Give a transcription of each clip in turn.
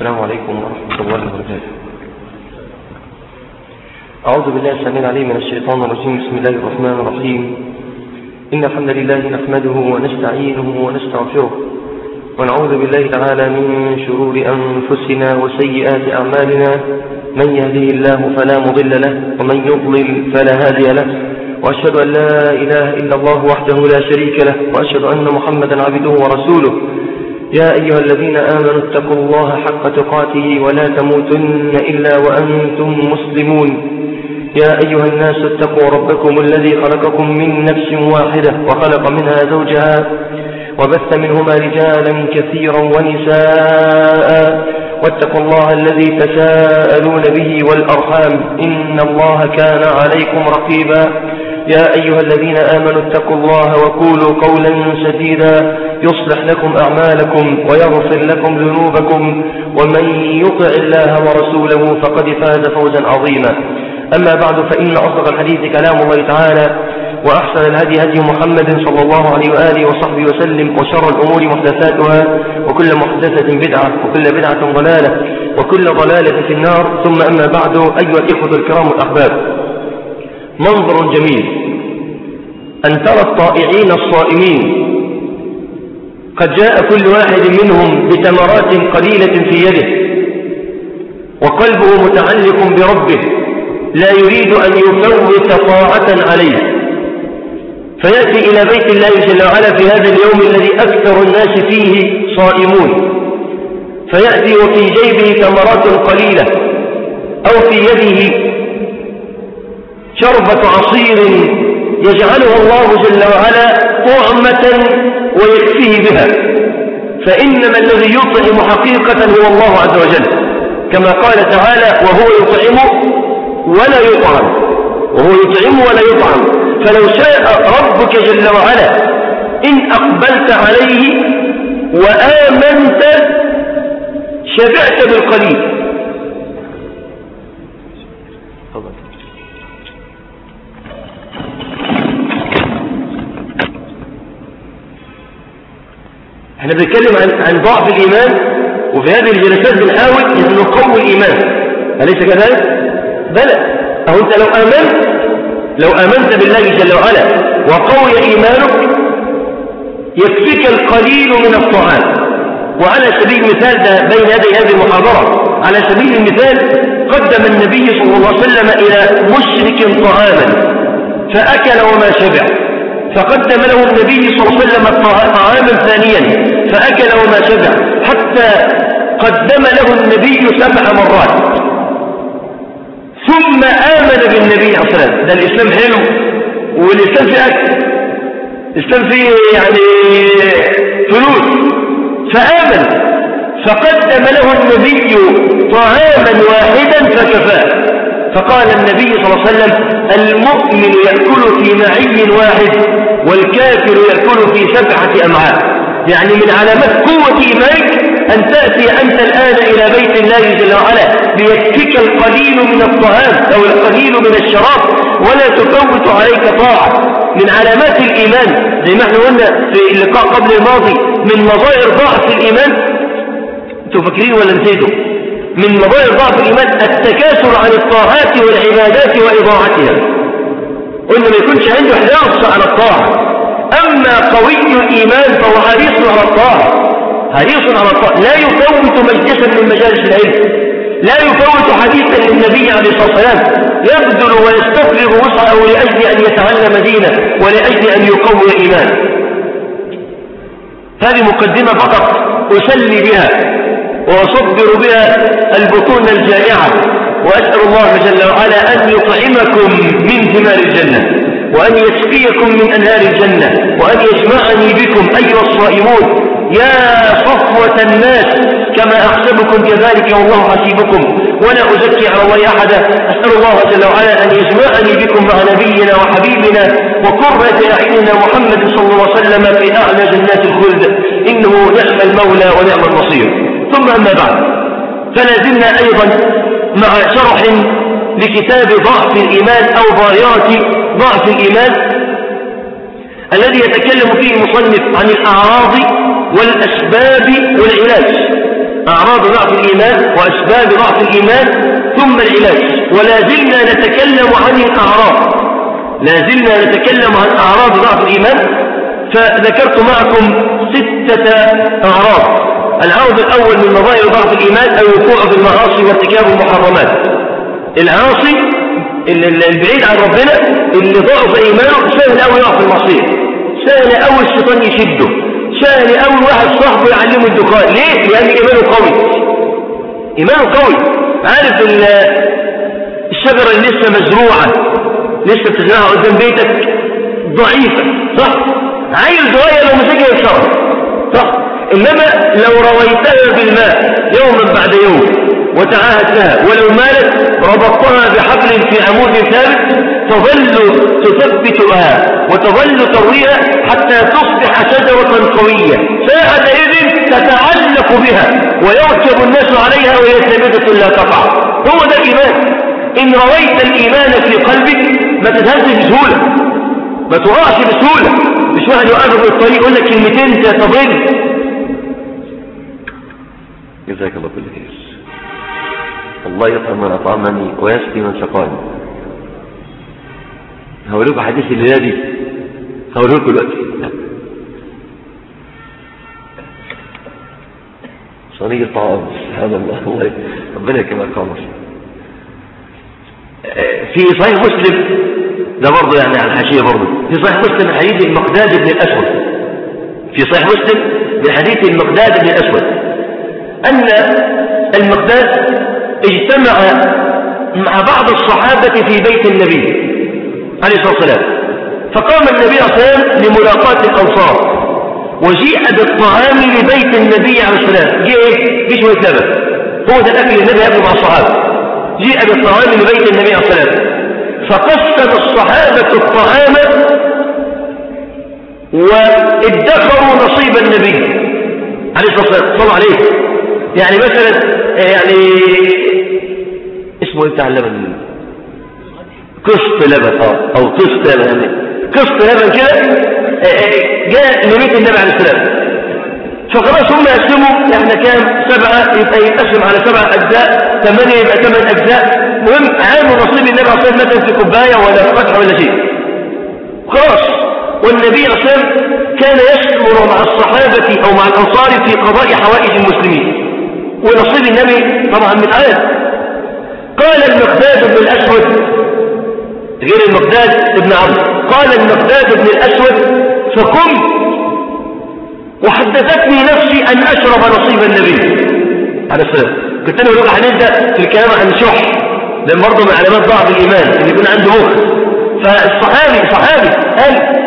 السلام عليكم ورحمة الله وبركاته أعوذ بالله السميع العليم من الشيطان الرجيم بسم الله الرحمن الرحيم إن الحمد لله نحمده ونستعينه ونستغفره ونعوذ بالله تعالى من شرور أنفسنا وسيئات أعمالنا من يهديه الله فلا مضل له ومن يضلل فلا هادي له وأشهد أن لا إله إلا الله وحده لا شريك له وأشهد أن محمدا عبده ورسوله يا أيها الذين آمنوا اتقوا الله حق تقاته ولا تموتن إلا وأنتم مسلمون يا أيها الناس اتقوا ربكم الذي خلقكم من نفس واحدة وخلق منها زوجها وبث منهما رجالا كثيرا ونساء واتقوا الله الذي تساءلون به والأرحام إن الله كان عليكم رقيبا يا أيها الذين آمنوا اتقوا الله وقولوا قولا سديدا يصلح لكم أعمالكم ويغفر لكم ذنوبكم ومن يطع الله ورسوله فقد فاز فوزا عظيما أما بعد فإن أصدق الحديث كلام الله تعالى وأحسن الهدي هدي محمد صلى الله عليه وآله وصحبه وسلم وشر الأمور محدثاتها وكل محدثة بدعة وكل بدعة ضلالة وكل ضلالة في النار ثم أما بعد أيها الإخوة الكرام الأحباب منظر جميل أن ترى الطائعين الصائمين قد جاء كل واحد منهم بتمرات قليلة في يده وقلبه متعلق بربه لا يريد أن يفوت طاعة عليه فيأتي إلى بيت الله جل وعلا في هذا اليوم الذي أكثر الناس فيه صائمون فيأتي وفي جيبه تمرات قليلة أو في يده شربة عصير يجعلها الله جل وعلا طعمة ويكفيه بها فإنما الذي يطعم حقيقة هو الله عز وجل كما قال تعالى وهو يطعم ولا يطعم وهو يطعم ولا يطعم فلو شاء ربك جل وعلا إن أقبلت عليه وآمنت شبعت بالقليل احنا بنتكلم عن عن ضعف الإيمان وفي هذه الجلسات بنحاول ان نقوي الإيمان أليس كذلك؟ بلى أو أنت لو آمنت لو آمنت بالله جل وعلا وقوي إيمانك يكفيك القليل من الطعام وعلى سبيل المثال ده بين يدي هذه المحاضرة على سبيل المثال قدم النبي صلى الله عليه وسلم إلى مشرك طعاما فأكل وما شبع فقدم له النبي صلى الله عليه وسلم طعاما ثانيا فأكل وما شبع حتى قدم له النبي سبع مرات ثم آمن بالنبي عليه الصلاة والسلام ده الإسلام حلو والإسلام فيه أكل الإسلام فيه يعني فلوس فآمن فقدم له النبي طعاما واحدا فكفاه فقال النبي صلى الله عليه وسلم المؤمن يأكل في معي واحد والكافر يأكل في سبعة أمعاء يعني من علامات قوة إيمانك أن تأتي أنت الآن إلى بيت الله جل وعلا ليكفيك القليل من الطعام أو القليل من الشراب ولا تفوت عليك طاعة من علامات الإيمان زي ما احنا قلنا في اللقاء قبل الماضي من مظاهر ضعف الإيمان انتوا فاكرين ولا نسيتوا من مظاهر ضعف الإيمان التكاثر عن الطاعات والعبادات وإضاعتها قلنا ما يكونش عنده حرص على الطاعة أما قوي الإيمان فهو حريص على الطاعة حريص على الطاعة لا يفوت مجلسا من مجالس العلم لا يفوت حديثا للنبي عليه الصلاة والسلام يبذل ويستفرغ وسعه لأجل أن يتعلم دينه ولأجل أن يقوي إيمانه هذه مقدمة فقط أسلي بها وأصبر بها البطون الجائعة وأسأل الله جل وعلا أن يطعمكم من ثمار الجنة وأن يسقيكم من أنهار الجنة وأن يجمعني بكم أيها الصائمون يا صفوة الناس كما أحسبكم كذلك والله حسيبكم ولا أزكي على الله أحدا أسأل الله جل وعلا أن يجمعني بكم مع نبينا وحبيبنا وقرة أعيننا محمد صلى الله عليه وسلم في أعلى جنات الخلد إنه نعم المولى ونعم النصير ثم أما بعد فلا زلنا أيضا مع شرح لكتاب ضعف الإيمان أو ظاهرة ضعف الإيمان الذي يتكلم فيه المصنف عن الأعراض والأسباب والعلاج أعراض ضعف الإيمان وأسباب ضعف الإيمان ثم العلاج ولا زلنا نتكلم عن الأعراض لا زلنا نتكلم عن أعراض ضعف الإيمان فذكرت معكم ستة أعراض العرض الأول من مظاهر ضعف الإيمان الوقوع في المعاصي وارتكاب المحرمات العاصي البعيد عن ربنا اللي ضعف إيمانه سهل أوي يقع في المعصية سهل أوي الشيطان يشده سهل أوي واحد صاحبه يعلمه الدخان ليه؟ لأن إيمانه قوي إيمانه قوي عارف الشجرة اللي لسه مزروعة لسه بتزرعها قدام بيتك ضعيفة صح؟ عيل صغير لو مسكها يكسرها صح؟ إنما لو رويتها بالماء يوما بعد يوم وتعاهدتها ولو مالت ربطتها بحبل في عمود ثابت تظل تثبتها وتظل ترويها حتى تصبح شجرة قوية ساعة إذن تتعلق بها ويركب الناس عليها وهي ثابتة لا تقع هو ده الإيمان إن رويت الإيمان في قلبك ما تتهزش بسهولة ما تقعش بسهولة مش واحد يقرب الطريق يقول لك كلمتين تضل جزاك الله كل خير الله يطعم من أطعمني ويسقي من سقاني هقول لكم حديث الليلة دي هقول لكم دلوقتي صينية طعام سبحان الله الله ربنا يكرمك قمر في صحيح مسلم ده برضه يعني على الحاشية برضه في صحيح مسلم حديث المقداد بن الأسود في صحيح مسلم من حديث المقداد بن الأسود أن المقداد اجتمع مع بعض الصحابة في بيت النبي عليه الصلاة والسلام فقام النبي صلى الله عليه وسلم لملاقاة الأنصار وجيء بالطعام لبيت النبي عليه الصلاة والسلام جاء ايه؟ جه شوية لبن هو ده الأكل النبي يأكل مع الصحابة جيء بالطعام لبيت النبي عليه الصلاة والسلام فقسم الصحابة الطعام وادخروا نصيب النبي عليه الصلاة والسلام صلى عليه يعني مثلا يعني اسمه ايه بتاع اللبن قسط لبن اه او قسط لبن يعني قسط لبن كده جاء لبيت النبي عليه السلام فخلاص هم يقسموا احنا كام سبعة يبقى يتقسم على سبعة أجزاء ثمانية يبقى ثمان أجزاء مهم عامل نصيب النبي عليه الصلاة والسلام في كوباية ولا في فتحة ولا شيء خلاص والنبي عليه الصلاة والسلام كان يشمر مع الصحابة أو مع الأنصار في قضاء حوائج المسلمين ونصيب النبي طبعا من آية قال المقداد بن الأسود غير المقداد بن عمرو قال المقداد بن الأسود فقمت وحدثتني نفسي أن أشرب نصيب النبي عليه السلام كنت أنا أقول هنبدأ في الكلام عن شح لأن برضه من علامات ضعف الإيمان اللي يكون عنده مخ فالصحابي صحابي قال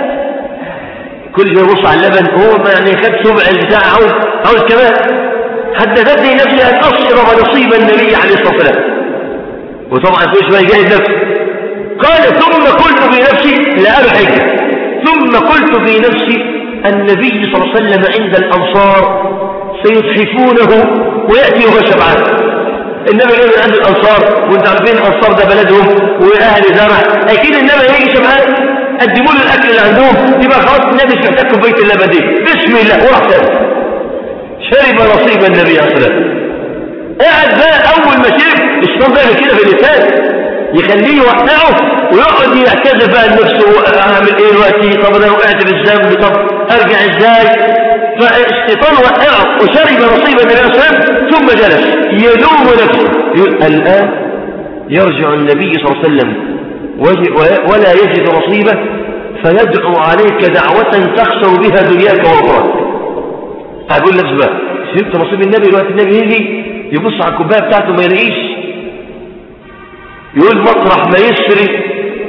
كل شويه يبص على اللبن هو ما يعني خد سبع البتاع عاوز عاوز كمان حدثتني نفسي أن أشرب نصيب النبي عليه الصلاة والسلام وطبعا كل شويه يجاهد نفسه قال ثم قلت في نفسي لا أبحج ثم قلت في نفسي النبي صلى الله عليه وسلم عند الأنصار سيتحفونه ويأتي وهو شبعان النبي جاي من عند الأنصار وانت عارفين الأنصار ده بلدهم وأهل زرع أكيد النبي هيجي شبعان قدموا له الأكل اللي عندهم يبقى خلاص النبي مش محتاج كوباية اللبن دي بسم الله وراح شرب نصيب النبي عليه الصلاة والسلام قاعد بقى أول ما شرب الشيطان بقى كده في اللسان يخليه يوقعه ويقعد يعتذر بقى لنفسه اعمل ايه دلوقتي طب انا وقعت في الذنب طب ارجع ازاي فالشيطان وقعه وشرب نصيب النبي صلى الله عليه وسلم ثم جلس يلوم نفسه الان يرجع النبي صلى الله عليه وسلم ولا يجد نصيبه فيدعو عليك دعوة تخسر بها دنياك واخراك اقول لك بقى شربت نصيب النبي دلوقتي النبي يجي يبص على الكوبايه بتاعته ما يلاقيش يقول مطرح ما يسري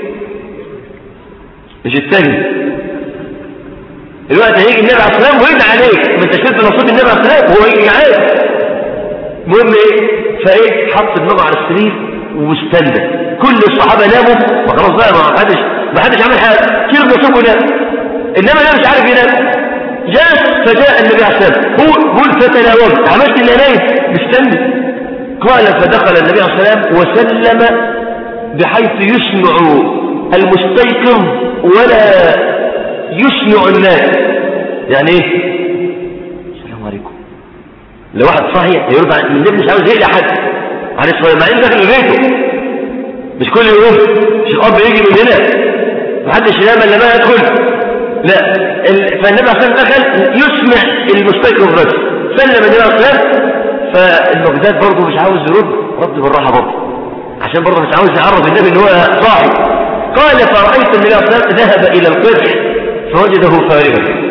مش التاني الوقت هيجي النبي عليه السلام ويدعى عليك ما انت شفت نصيب النبي عليه السلام وهو يجي عادي المهم ايه فايه حط دماغه على السرير واستنى كل الصحابه ناموا وخلاص بقى ما حدش ما حدش عمل حاجه شرب نصيبه ونام انما ده مش عارف ينام جاء فجاء النبي عليه السلام هو قل فتناوم عملت اللي نايم مستني قال فدخل النبي عليه السلام وسلم بحيث يسمع المستيقظ ولا يسمع الناس يعني ايه السلام عليكم لو واحد صحيح يرد عن النبي مش عاوز يقلع حد عليه الصلاة مع انه داخل بيته مش كل يوم مش الاب يجي من هنا محدش ينام الا ما يدخل لا فالنبي عليه الصلاه دخل يسمع المستيقظ بس سلم النبي عليه الصلاه فالمجداد برضه مش عاوز يرد رد بالراحه برضه عشان برضه مش عاوز يعرف النبي ان هو صاحي قال فرأيت النبي عليه الصلاه ذهب الى القدح فوجده فارغا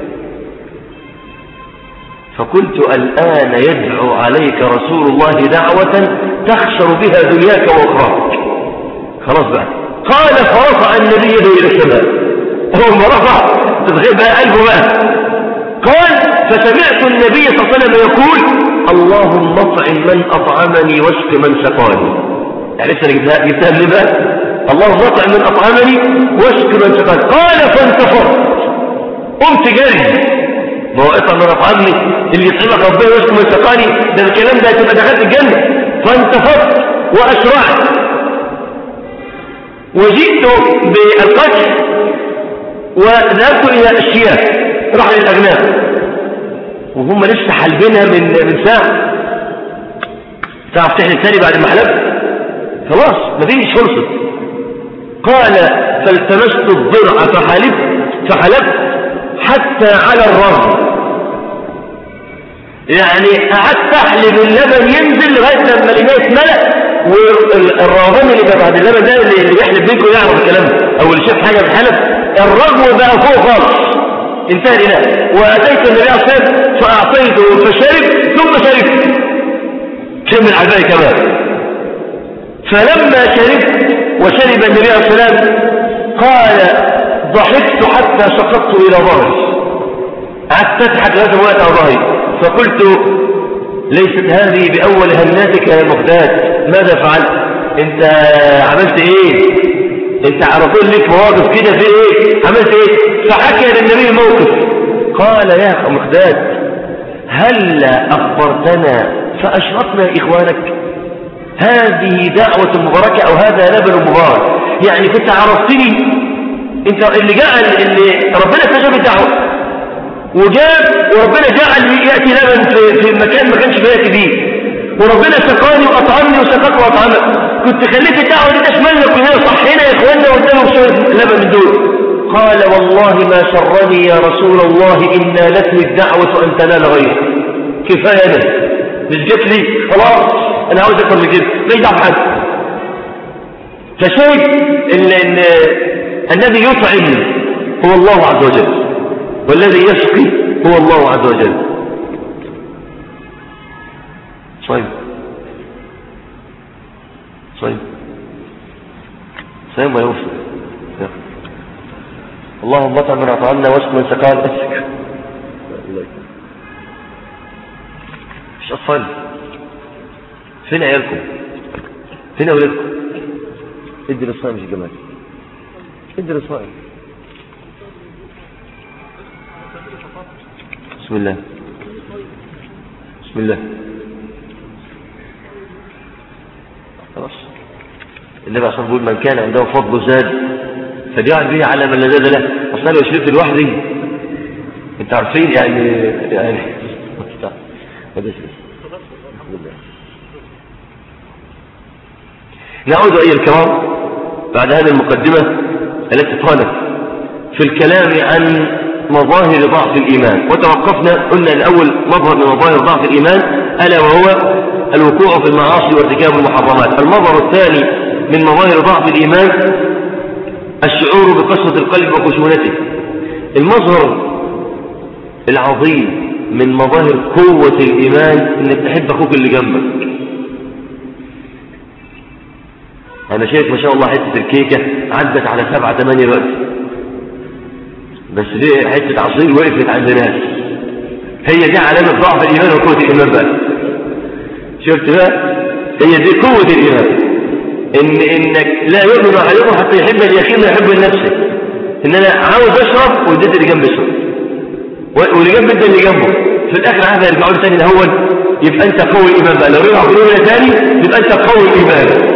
فقلت الآن يدعو عليك رسول الله دعوة تخسر بها دنياك وأخراك خلاص بقى قال فرفع النبي يده إلى السماء هو ما رفع تتغير بقى قلبه بقى قال فسمعت النبي صلى الله عليه وسلم يقول اللهم اطعم من أطعمني واسق من سقاني يعني لسه جبتها جبتها ليه بقى اللهم اطعم من أطعمني واسق من سقاني قال فانتفضت قمت جري ما هو اطعم من أطعمني اللي يطعمك ربنا واسق من سقاني ده الكلام ده تبقى دخلت الجنة فانتفضت وأسرعت وجئت بالقتل وذهبت إلى الشياه راح للأغنام وهم لسه حلبينها من من ساعة تعرف تحلب تاني بعد ما حلبت خلاص مفيش فرصة قال فالتمست الضرع فحلبت فحلبت حتى على الرغم يعني قعدت احلب اللبن ينزل لغايه لما الاناء اتملأ والرغم اللي بقى بعد اللبن ده اللي بيحلب بينكم يعرف الكلام ده او اللي شاف حاجه بتحلب الرغم بقى فوق خالص انتهى الإناء وأتيت النبي عليه الصلاة والسلام فأعطيته فشرب ثم شرب كم من عباية كمان فلما شربت وشرب النبي عليه الصلاة والسلام قال ضحكت حتى سقطت إلى ظهري قعدت تضحك لازم وقت على ظهري فقلت ليست هذه بأول هناتك يا مقداد ماذا فعلت انت عملت ايه انت على طول ليك مواقف كده في ايه عملت ايه فحكى للنبي موقف قال يا مقداد هل اخبرتنا فاشرفنا اخوانك هذه دعوة مباركة او هذا لبن مبارك يعني كنت عرفتني انت اللي جعل اللي ربنا استجاب الدعوة وجاب وربنا جعل يأتي لبن في, في مكان ما كانش بيأتي فيه وربنا سقاني وأطعمني وسقاك وأطعمك كنت خليت الدعوة دي تشملنا كلنا صحينا يا إخواننا قدامهم شوية لبن من دول قال والله ما سرني يا رسول الله إن نالتني الدعوة أن تنال غيري كفاية أنا مش جت لي خلاص أنا عاوز أكبر من كده ما يدعو حد فشاهد إن, إن الذي يطعم هو الله عز وجل والذي يسقي هو الله عز وجل صيب صيب صيب ويوصل اللهم اطعم من اطعمنا واسق من سقال اسك مش اطفال فين عيالكم فين اولادكم ادي للصائم مش جمال ادي للصائم بسم الله بسم الله خلاص النبي عشان بيقول من كان عنده فضل زاد فليعد به على من لا زاد له اصلا لو شربت لوحدي انت عارفين يعني يعني نعود أيها الكرام بعد هذه المقدمة التي طالت في الكلام عن مظاهر ضعف الإيمان وتوقفنا قلنا الأول مظهر من مظاهر ضعف الإيمان ألا وهو الوقوع في المعاصي وارتكاب المحرمات المظهر الثاني من مظاهر ضعف الإيمان الشعور بقسوة القلب وخشونته المظهر العظيم من مظاهر قوة الإيمان انك تحب أخوك اللي جنبك أنا شايف ما شاء الله حتة الكيكة عدت على سبعة ثمانية وقت بس دي حتة عصير وقفت عند ناس هي دي علامة ضعف الإيمان وقوة الإيمان بقى شفت بقى هي دي قوة الإيمان إن إنك لا يؤمن أحدكم حتى يحب اليقين ما يحب لنفسه إن أنا عاوز أشرب واديت اللي جنبي يشرب واللي جنب انت اللي جنبه في الآخر عايز يرجعوا له تاني الأول يبقى أنت قوي الإيمان بقى لو رجعوا في تاني يبقى أنت قوي الإيمان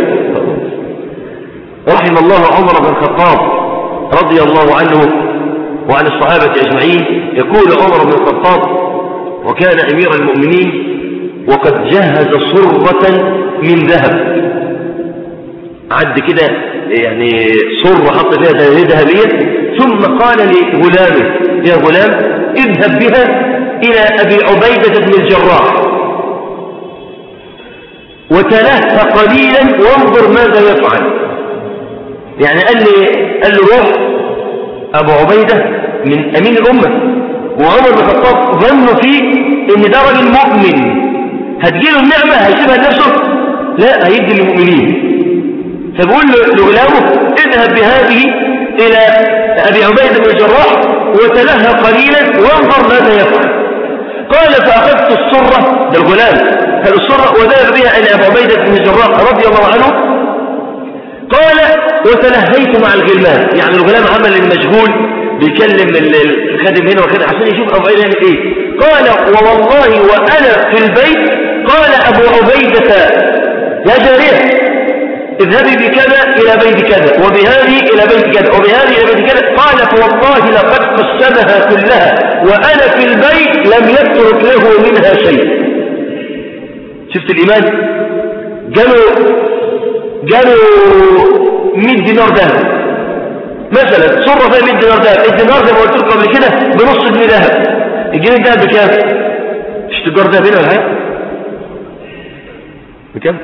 رحم الله عمر بن الخطاب رضي الله عنه وعن الصحابة أجمعين يقول عمر بن الخطاب وكان أمير المؤمنين وقد جهز صرة من ذهب عد كده يعني صر حط فيها ذهبية ثم قال لغلامه يا غلام اذهب بها إلى أبي عبيدة بن الجراح وتلهى قليلا وانظر ماذا يفعل يعني قال لي قال له روح أبو عبيدة من أمين الأمة وعمر بن الخطاب ظنوا فيه ان ده راجل مؤمن هتجيله النعمة هيسيبها لنفسه لا هيدي للمؤمنين فبقول لغلامه اذهب بهذه إلى أبي عبيدة بن الجراح وتلهى قليلا وانظر ماذا يفعل قال فأخذت الصرة ده الغلام هذه الصرة وذهب بها إلى أبي عبيدة بن الجراح رضي الله عنه قال وتلهيت مع الغلمان يعني الغلام عمل المجهول بيكلم الخادم هنا وكذا عشان يشوف أبو عبيدة يعمل إيه قال ووالله وأنا في البيت قال أبو عبيدة يا جارية اذهبي بكذا إلى بيت كذا وبهذه إلى بيت كذا وبهذه إلى بيت كذا قال فوالله لقد قسمها كلها وأنا في البيت لم يترك له منها شيء شفت الإيمان قالوا قالوا 100 دينار ذهب مثلا صرة فيها 100 دينار ذهب الدينار زي ما قلت لكم قبل كده بنص جنيه ذهب الجنيه الذهب بكام؟ مش تجار ذهب هنا ولا حاجه؟ بكام؟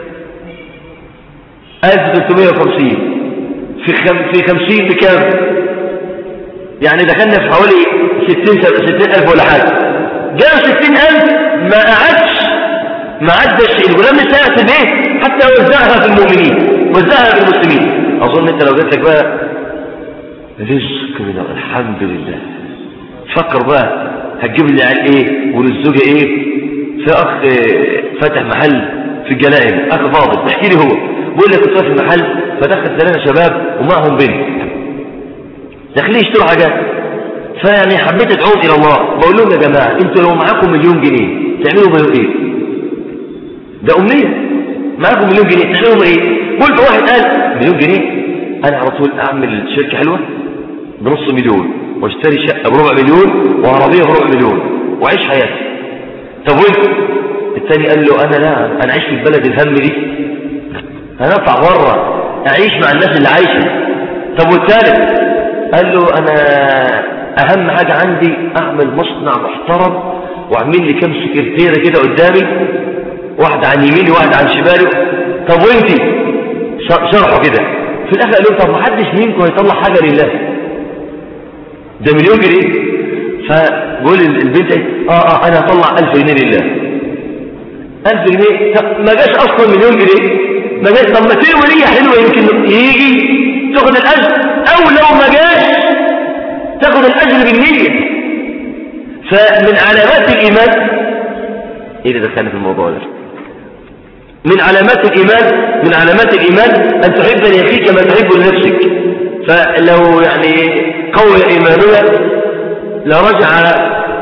1350 في خم... في 50 بكام؟ يعني دخلنا في حوالي 60 60000 ولا حاجه جاء 60000 ما قعدش ما عدش الغلام لسه قاعد في حتى وزعها في المؤمنين وزعها في المسلمين اظن انت لو جات لك بقى رزق من الحمد لله فكر بقى هتجيب لي عيال ايه وللزوجة ايه في اخ فتح محل في الجلائم اخ فاضل تحكي لي هو بيقول لك كنت في المحل فدخل ثلاثة شباب ومعهم بنت داخلين يشتروا حاجات فيعني حبيت ادعوهم الى الله بقول لهم يا جماعه انتوا لو معاكم مليون جنيه تعملوا بهم ايه ده امنيه معاكم مليون جنيه تعملوا ايه قلت واحد قال مليون جنيه انا على طول اعمل شركه حلوه بنص مليون واشتري شقة بربع مليون وعربية بربع مليون وعيش حياتي طب وانت الثاني قال له انا لا انا عايش في البلد الهم دي هنطلع بره اعيش مع الناس اللي عايشة طب والثالث قال له انا اهم حاجة عندي اعمل مصنع محترم واعمل لي كم سكرتيرة كده قدامي واحد عن يميني واحد عن شمالي طب وانت شرحه كده في الاخر قال له طب ما حدش منكم هيطلع حاجة لله ده مليون جنيه فقول البنت اه اه انا هطلع 1000 جنيه لله 1000 جنيه ما جاش اصلا مليون جنيه ما جاش طب ما تروي وليه حلوه يمكن يجي تاخد الاجر او لو ما جاش تاخد الاجر بالنيه فمن علامات الايمان ايه اللي دخلنا في الموضوع ده من علامات الإيمان من علامات الإيمان أن تحب لأخيك كما تحب لنفسك فلو يعني قوي إيماننا لرجع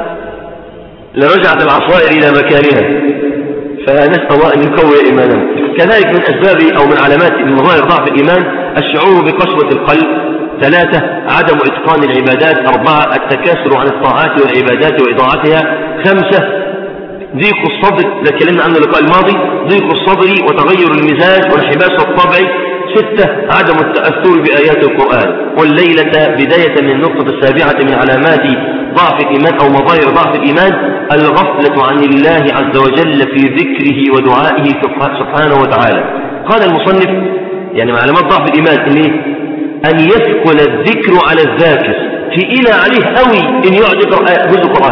لرجعت العصائر إلى مكانها فنسأل الله أن يقوي إيماننا كذلك من أسباب أو من علامات مظاهر ضعف الإيمان الشعور بقسوة القلب ثلاثة عدم إتقان العبادات أربعة التكاسل عن الطاعات والعبادات وإضاعتها خمسة ضيق الصدر ده اتكلمنا عنه اللقاء الماضي ضيق الصدر وتغير المزاج والحباس الطبعي ستة عدم التأثر بآيات القرآن والليلة بداية من النقطة السابعة من علامات ضعف الإيمان أو مظاهر ضعف الإيمان الغفلة عن الله عز وجل في ذكره ودعائه سبحانه وتعالى قال المصنف يعني من علامات ضعف الإيمان إن إيه؟ أن يثقل الذكر على الذاكر تقيل عليه قوي إن يقعد يقرأ جزء القرآن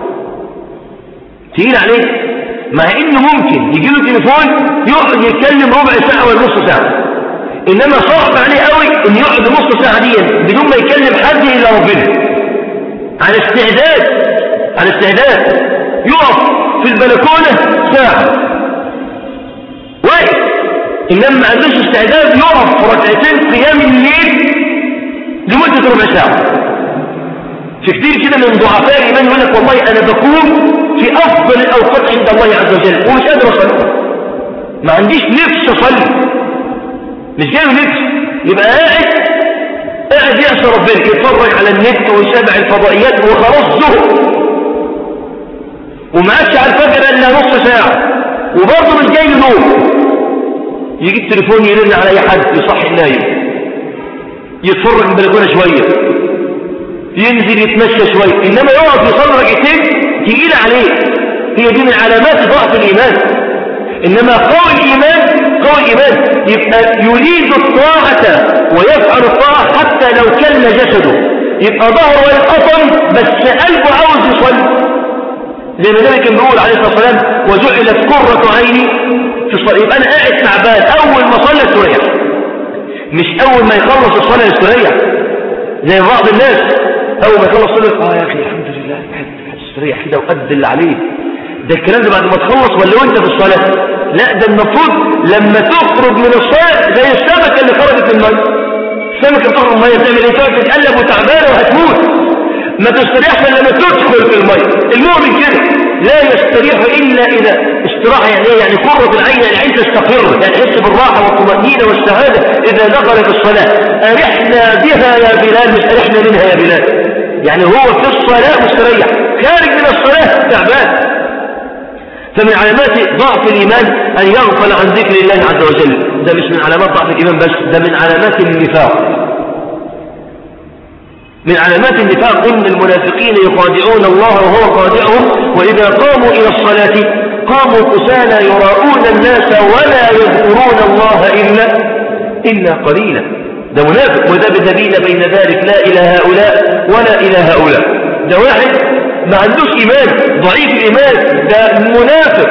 تقيل عليه مع إنه ممكن يجي له تليفون يقعد يتكلم ربع ساعة ولا نص ساعة إنما صعب عليه قوي إن يقعد نص ساعة دي بدون ما يكلم حد إلا ربنا على استعداد على استعداد يقف في البلكونة ساعة واقف إنما ما عندوش استعداد يقف ركعتين قيام الليل لمدة ربع ساعة في كتير كده من ضعفاء الإيمان يقول لك والله أنا بكون في أفضل الأوقات عند الله عز وجل ومش قادر أصلي ما عنديش نفس أصلي مش جاي نفس يبقى قاعد قاعد يعصى ربنا يتفرج على النت ويتابع الفضائيات وخلاص زهق وما عادش على الفجر الا نص ساعه يجيب تليفون يرن على اي حد يصحي النايم يتفرج من البلكونه شويه ينزل يتمشى شويه انما يقف يصلي ركعتين تقيل عليه هي دي من علامات ضعف الايمان إنما قوي الإيمان قوي الإيمان يبقى يريد الطاعة ويفعل الطاعة حتى لو كل جسده يبقى ظهره والقطن بس قلبه عاوز يصلي لأن ذلك كان بيقول عليه الصلاة والسلام وجعلت قرة عيني في الصلاة يبقى أنا قاعد تعبان أول ما صلى استريح مش أول ما يخلص الصلاة يستريح زي بعض الناس أول ما يخلص الصلاة آه يا أخي الحمد لله استريح كده وقد اللي عليه ده الكلام ده بعد ما تخلص ولا وانت في الصلاة لا ده المفروض لما تخرج من الصلاة زي السمكة اللي خرجت من المية السمكة بتخرج من المية بتعمل ايه تقعد تتقلب وتعبانة وهتموت ما تستريحش الا لما تدخل في المية المؤمن كده لا يستريح الا اذا استراحة يعني ايه يعني قرة العين يعني عين تستقر يعني يحس بالراحة والطمأنينة والسعادة اذا دخل في الصلاة ارحنا بها يا بلال مش ارحنا منها يا بلال يعني هو في الصلاة مستريح خارج من الصلاة تعبان فمن علامات ضعف الإيمان أن يغفل عن ذكر الله عز وجل ده مش من علامات ضعف الإيمان بس ده من علامات النفاق من علامات النفاق إن المنافقين يخادعون الله وهو خادعهم وإذا قاموا إلى الصلاة قاموا كسالى يراؤون الناس ولا يذكرون الله إلا إلا قليلا ده منافق مذبذبين بين ذلك لا إلى هؤلاء ولا إلى هؤلاء ده واحد ما عندوش إيمان ضعيف الإيمان ده منافق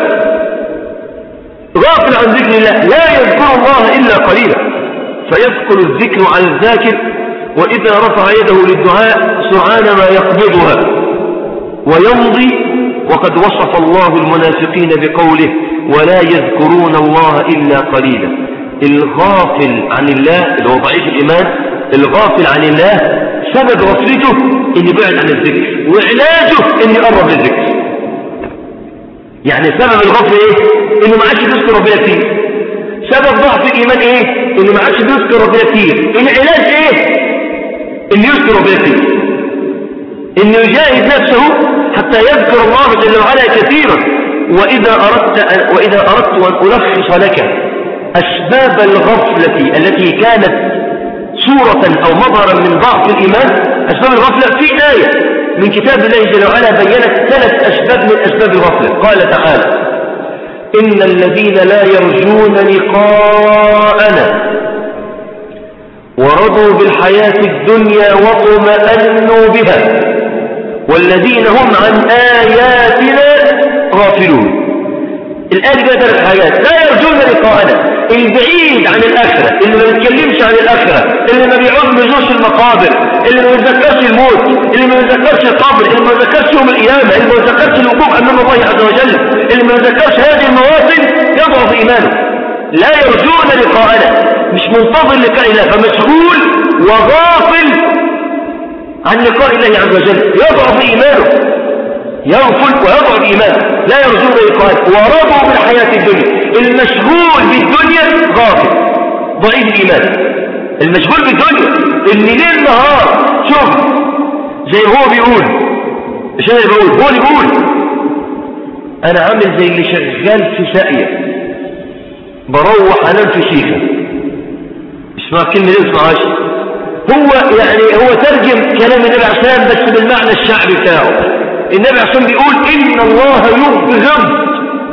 غافل عن ذكر الله لا يذكر الله إلا قليلا فيذكر الذكر على الذاكر وإذا رفع يده للدعاء سرعان ما يقبضها ويمضي وقد وصف الله المنافقين بقوله ولا يذكرون الله إلا قليلا الغافل عن الله اللي هو ضعيف الإيمان الغافل عن الله سبب غفلته ان يبعد عن الذكر وعلاجه ان يقرب للذكر يعني سبب الغفل ايه انه ما عادش بيذكر ربنا كتير سبب ضعف الايمان ايه انه ما عادش بيذكر ربنا كتير العلاج ايه انه يذكر ربنا كتير انه يجاهد نفسه حتى يذكر الله جل وعلا كثيرا واذا اردت أن واذا اردت ان الخص لك اسباب الغفله التي كانت صورة أو مظهرا من ضعف الإيمان أسباب الغفلة في آية من كتاب الله جل وعلا بينت ثلاث أسباب من أسباب الغفلة قال تعالى إن الذين لا يرجون لقاءنا ورضوا بالحياة الدنيا واطمأنوا بها والذين هم عن آياتنا غافلون الآن بقى ثلاث حاجات لا يرجون لقاءنا البعيد عن الآخرة اللي ما بيتكلمش عن الآخرة اللي ما بيعود بجوش المقابر اللي ما بيتذكرش الموت اللي ما بيتذكرش القبر اللي ما بيتذكرش يوم القيامة اللي ما بيتذكرش الوقوف أمام الله عز وجل اللي ما بيتذكرش هذه المواطن يضعف إيمانه لا يرجون لقاءنا مش منتظر لقاء الله فمشغول وغافل عن لقاء الله عز وجل يضعف إيمانه يغفل ويضعف إيمانه لا يرجون لقاء ورضوا بالحياة الدنيا المشغول بالدنيا غافل ضعيف الإيمان المشغول بالدنيا اللي ليل نهار شوف زي هو بيقول مش انا بقول هو اللي بيقول انا عامل زي اللي شغال في ساقية بروح انام في شيخة اسمع كلمة دي اسمعهاش هو يعني هو ترجم كلام النبي عليه الصلاه بس بالمعنى الشعبي بتاعه النبي عليه الصلاه بيقول ان الله يبغض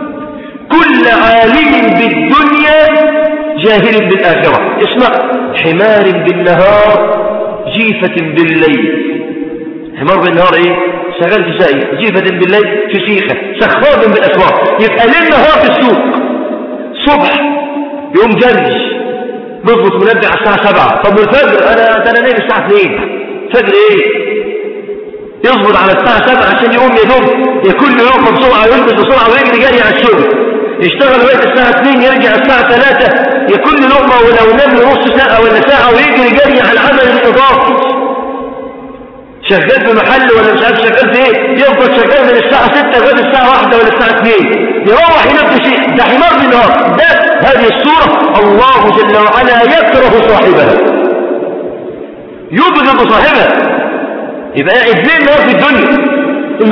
كل عالم بالدنيا جاهل بالآخرة اسمع حمار بالنهار جيفة بالليل حمار بالنهار ايه شغال في شيء جيفة بالليل في شيخة سخاب بالأسواق يبقى ليل نهار في السوق صبح يوم جرج بضبط منبه على الساعة سبعة طب والفجر انا انا نايم الساعة 2 فجر ايه يظبط على الساعة سبعة عشان يقوم يدوم يكون يوم بسرعة ويلبس بسرعة ويجري جري على الشغل يشتغل لغايه الساعة 2 يرجع الساعة 3 يكون لقمة ولو نام نص ساعة ولا ساعة ويجري جري على العمل الإضافي شغال في محل ولا مش عارف شغال في ايه يفضل شغال من الساعة 6 لغايه الساعة 1 ولا الساعة 2 يروح ينام في شيء ده حمار بالنهار ده هذه الصورة الله جل وعلا يكره صاحبها يبغض صاحبها يبقى قاعد ليل النهار في الدنيا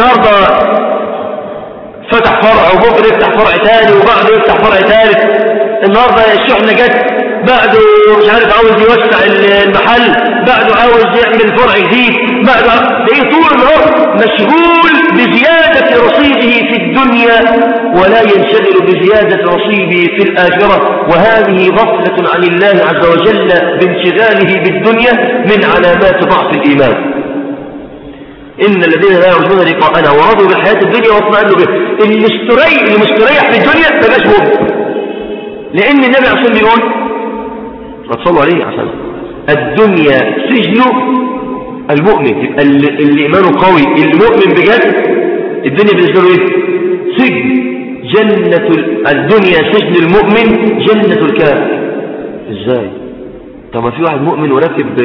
النهارده فتح فرع وبكره يفتح فرع ثاني وبعده يفتح فرع ثالث النهارده الشحنة جت بعده مش عارف عاوز يوسع المحل بعده عاوز يعمل فرع جديد بعده تلاقيه طول النهار مشغول بزيادة رصيده في الدنيا ولا ينشغل بزيادة رصيده في الآخرة وهذه غفلة عن الله عز وجل بانشغاله بالدنيا من علامات ضعف الإيمان إن الذين لا يرجون لقاءنا ورضوا بالحياة الدنيا واطمأنوا به المستريح المستريح في الدنيا ما بقاش مؤمن لأن النبي عليه الصلاة بيقول ما تصلوا عليه عشان الدنيا سجن المؤمن يبقى اللي إيمانه قوي المؤمن بجد الدنيا بالنسبة له إيه سجن جنة الدنيا سجن المؤمن جنة الكافر إزاي طب ما في واحد مؤمن وراكب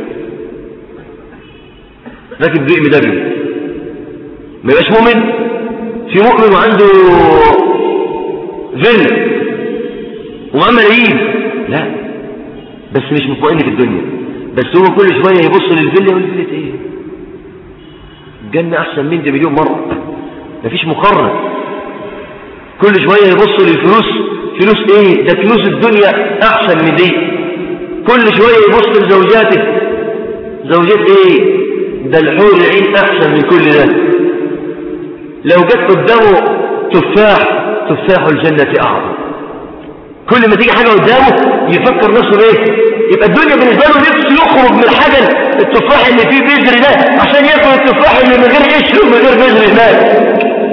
راكب بي ام دبليو ما يبقاش مؤمن في مؤمن وعنده فيلا ومعاه ملايين لا بس مش مطمئن في الدنيا بس هو كل شويه يبص للفيلا يقول فيلا ايه الجنه احسن من دي مليون مره مفيش مقارنه كل شويه يبص للفلوس فلوس ايه ده فلوس الدنيا احسن من دي كل شويه يبص لزوجاته زوجات ايه ده الحور العين أحسن من كل ده لو جت قدامه تفاح تفاح الجنة أعظم كل ما تيجي حاجة قدامه يفكر نفسه ايه يبقى الدنيا بالنسبة له نفسه يخرج من الحاجة التفاح اللي فيه بذر ده عشان ياكل التفاح اللي من غير قشر ومن غير بذر هناك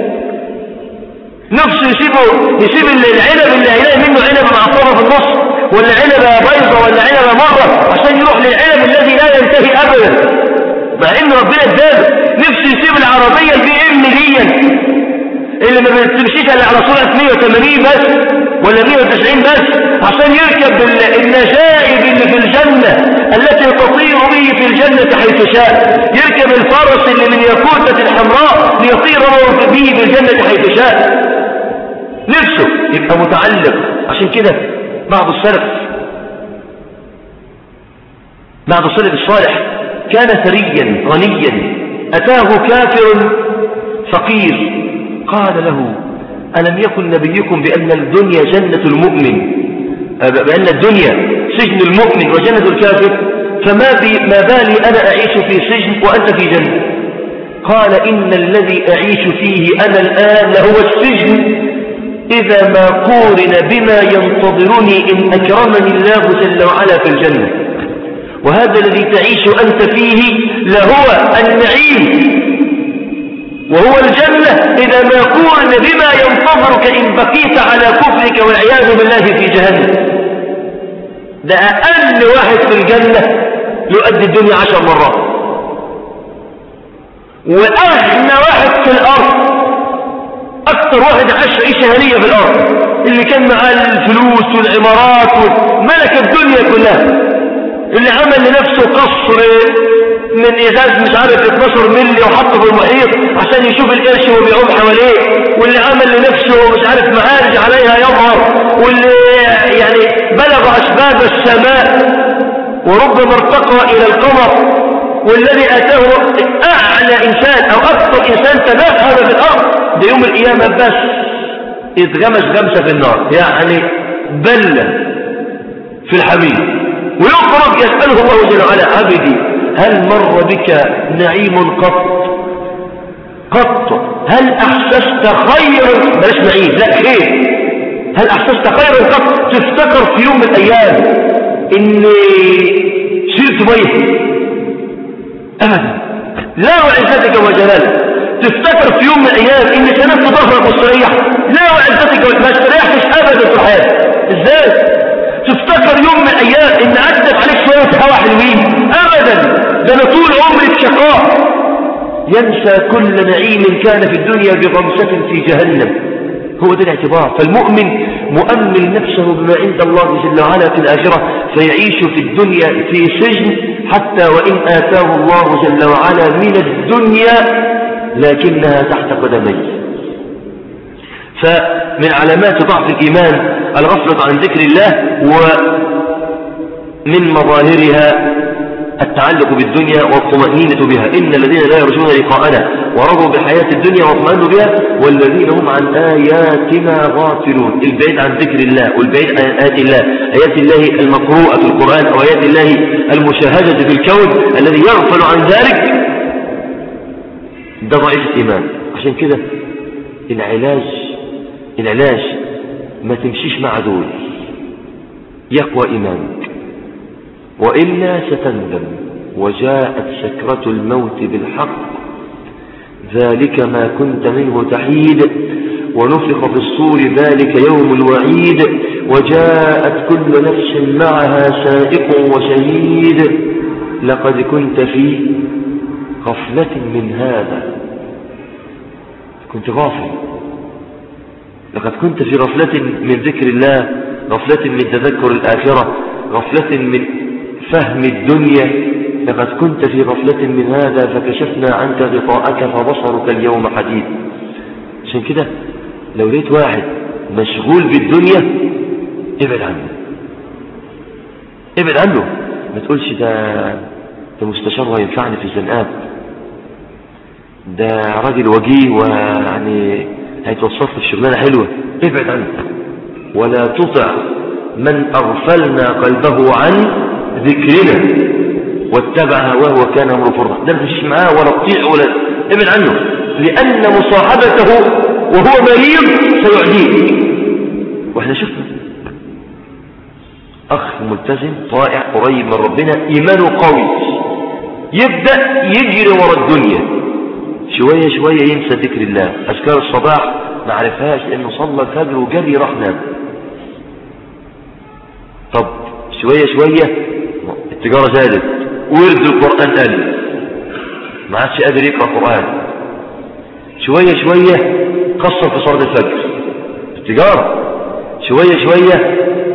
نفسه يسيبه يسيب العنب اللي هيلاقي منه عنب معصرة في النص ولا عنبة بيضة ولا عنبة مرة عشان يروح للعنب الذي لا ينتهي أبدا مع ان ربنا اداله نفسه يسيب العربية البي ام دي اللي ما بتمشيش الا على سرعة 180 بس ولا 190 بس عشان يركب النجائب اللي في الجنة التي تطير به في الجنة حيث شاء يركب الفرس اللي من ياقوتة الحمراء ليطير به في الجنة حيث شاء نفسه يبقى متعلق عشان كده بعض السلف بعض السلف الصالح كان ثريا غنيا أتاه كافر فقير قال له ألم يكن نبيكم بأن الدنيا جنة المؤمن بأن الدنيا سجن المؤمن وجنة الكافر فما بي ما بالي أنا أعيش في سجن وأنت في جنة قال إن الذي أعيش فيه أنا الآن لهو السجن إذا ما قورن بما ينتظرني إن أكرمني الله جل وعلا في الجنة وهذا الذي تعيش أنت فيه لهو النعيم وهو الجنة إذا ما قورن بما ينتظرك إن بقيت على كفرك والعياذ بالله في جهنم ده أقل واحد في الجنة يؤدي الدنيا عشر مرات وأغنى واحد في الأرض أكثر واحد عاش عيشة هنية في الأرض اللي كان معاه الفلوس والعمارات وملك الدنيا كلها اللي عمل لنفسه قصر من ازاز مش عارف 12 ملي وحطه في المحيط عشان يشوف القرش وهو بيعوم حواليه واللي عمل لنفسه مش عارف معارج عليها يظهر واللي يعني بلغ اسباب السماء وربما ارتقى الى القمر والذي اتاه اعلى انسان او اكثر انسان تنفذ في الارض ده يوم القيامه بس اتغمس غمسه في النار يعني بل في الحميد ويخرج يسأله الله جل وعلا عبدي هل مر بك نعيم قط قط هل أحسست خيرا بلاش نعيم لا خير هل أحسست خيرا قط تفتكر في يوم من الأيام إني شلت ميت أبدا لا وعزتك وجلالك تفتكر في يوم من الأيام إني سندت ظهرك واستريح لا وعزتك ما استريحتش أبدا في الحياة إزاي تفتكر يوم من الأيام إن عدت عليك شوية هوا حلوين أبدا ده أنا طول عمري في شقاء ينسى كل نعيم كان في الدنيا بغمسة في جهنم هو ده الاعتبار فالمؤمن مؤمن نفسه بما عند الله جل وعلا في الآخرة فيعيش في الدنيا في سجن حتى وإن آتاه الله جل وعلا من الدنيا لكنها تحت قدميه فمن علامات ضعف الإيمان الغفلة عن ذكر الله ومن مظاهرها التعلق بالدنيا والطمأنينة بها إن الذين لا يرجون لقاءنا ورضوا بحياة الدنيا واطمأنوا بها والذين هم عن آياتنا غافلون البعيد عن ذكر الله والبعيد عن آيات الله آيات الله المقروءة في القرآن أو آيات الله المشاهدة في الكون الذي يغفل عن ذلك ده ضعيف الإيمان عشان كده العلاج العلاج ما تمشيش مع دول يقوى إيمانك وإلا ستندم وجاءت سكرة الموت بالحق ذلك ما كنت منه تحيد ونفخ في الصور ذلك يوم الوعيد وجاءت كل نفس معها سائق وشهيد لقد كنت في غفلة من هذا كنت غافل لقد كنت في غفلة من ذكر الله غفلة من تذكر الآخرة غفلة من فهم الدنيا لقد كنت في غفلة من هذا فكشفنا عنك غطاءك فبصرك اليوم حديد عشان كده لو لقيت واحد مشغول بالدنيا ابعد عنه ابعد عنه ما تقولش ده ده مستشار وينفعني في الزنقات ده راجل وجيه ويعني هيتوصف في الشغلانه حلوه ابعد عنه ولا تطع من اغفلنا قلبه عن ذكرنا واتبع هواه وكان امره فرطا ده ما تمشيش معاه ولا تطيع ولا ابعد عنه لان مصاحبته وهو مريض سيعديه واحنا شفنا اخ ملتزم طائع قريب من ربنا ايمانه قوي يبدا يجري ورا الدنيا شويه شويه ينسى ذكر الله اذكار الصباح ما عرفهاش لانه صلى الفجر وجري راح نام طب شويه شويه التجاره زادت ورد القران قل ما عادش قادر يقرا قران شويه شويه قصر في صلاه الفجر التجاره شويه شويه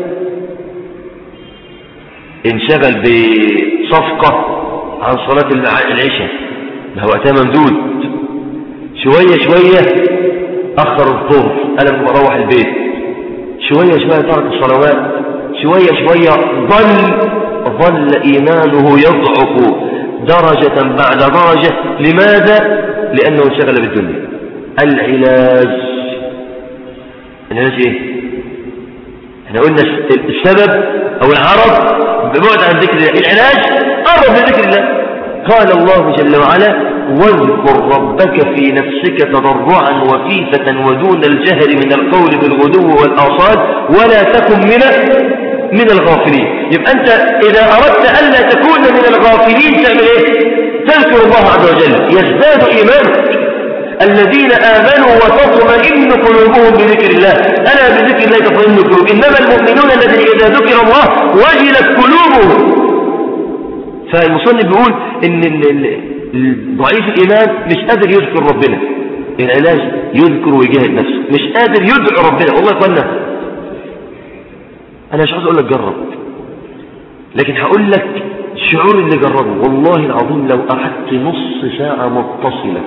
انشغل بصفقة عن صلاة العشاء ما هو وقتها ممدود شوية شوية أخر الظهر أنا بروح البيت شوية شوية ترك الصلوات شوية شوية ظل ظل إيمانه يضعف درجة بعد درجة لماذا؟ لأنه انشغل بالدنيا العلاج العلاج ايه؟ احنا قلنا السبب او العرض ببعد عن ذكر الله العلاج قرب بذكر الله قال الله جل وعلا واذكر ربك في نفسك تضرعا وخيفة ودون الجهر من القول بالغدو والآصال ولا تكن من من الغافلين يبقى أنت إذا أردت ألا تكون من الغافلين تعمل إيه تذكر الله عز وجل يزداد إيمانك الذين آمنوا وتطمئن قلوبهم بذكر الله ألا بذكر الله تطمئن القلوب إنما المؤمنون الذين إذا ذكر الله وجلت قلوبهم فالمصنف بيقول إن ضعيف الإيمان مش قادر يذكر ربنا العلاج يذكر ويجاهد نفسه مش قادر يدعو ربنا والله يا اخوانا أنا مش عاوز أقول لك جرب لكن هقول لك الشعور اللي جربه والله العظيم لو قعدت نص ساعة متصلة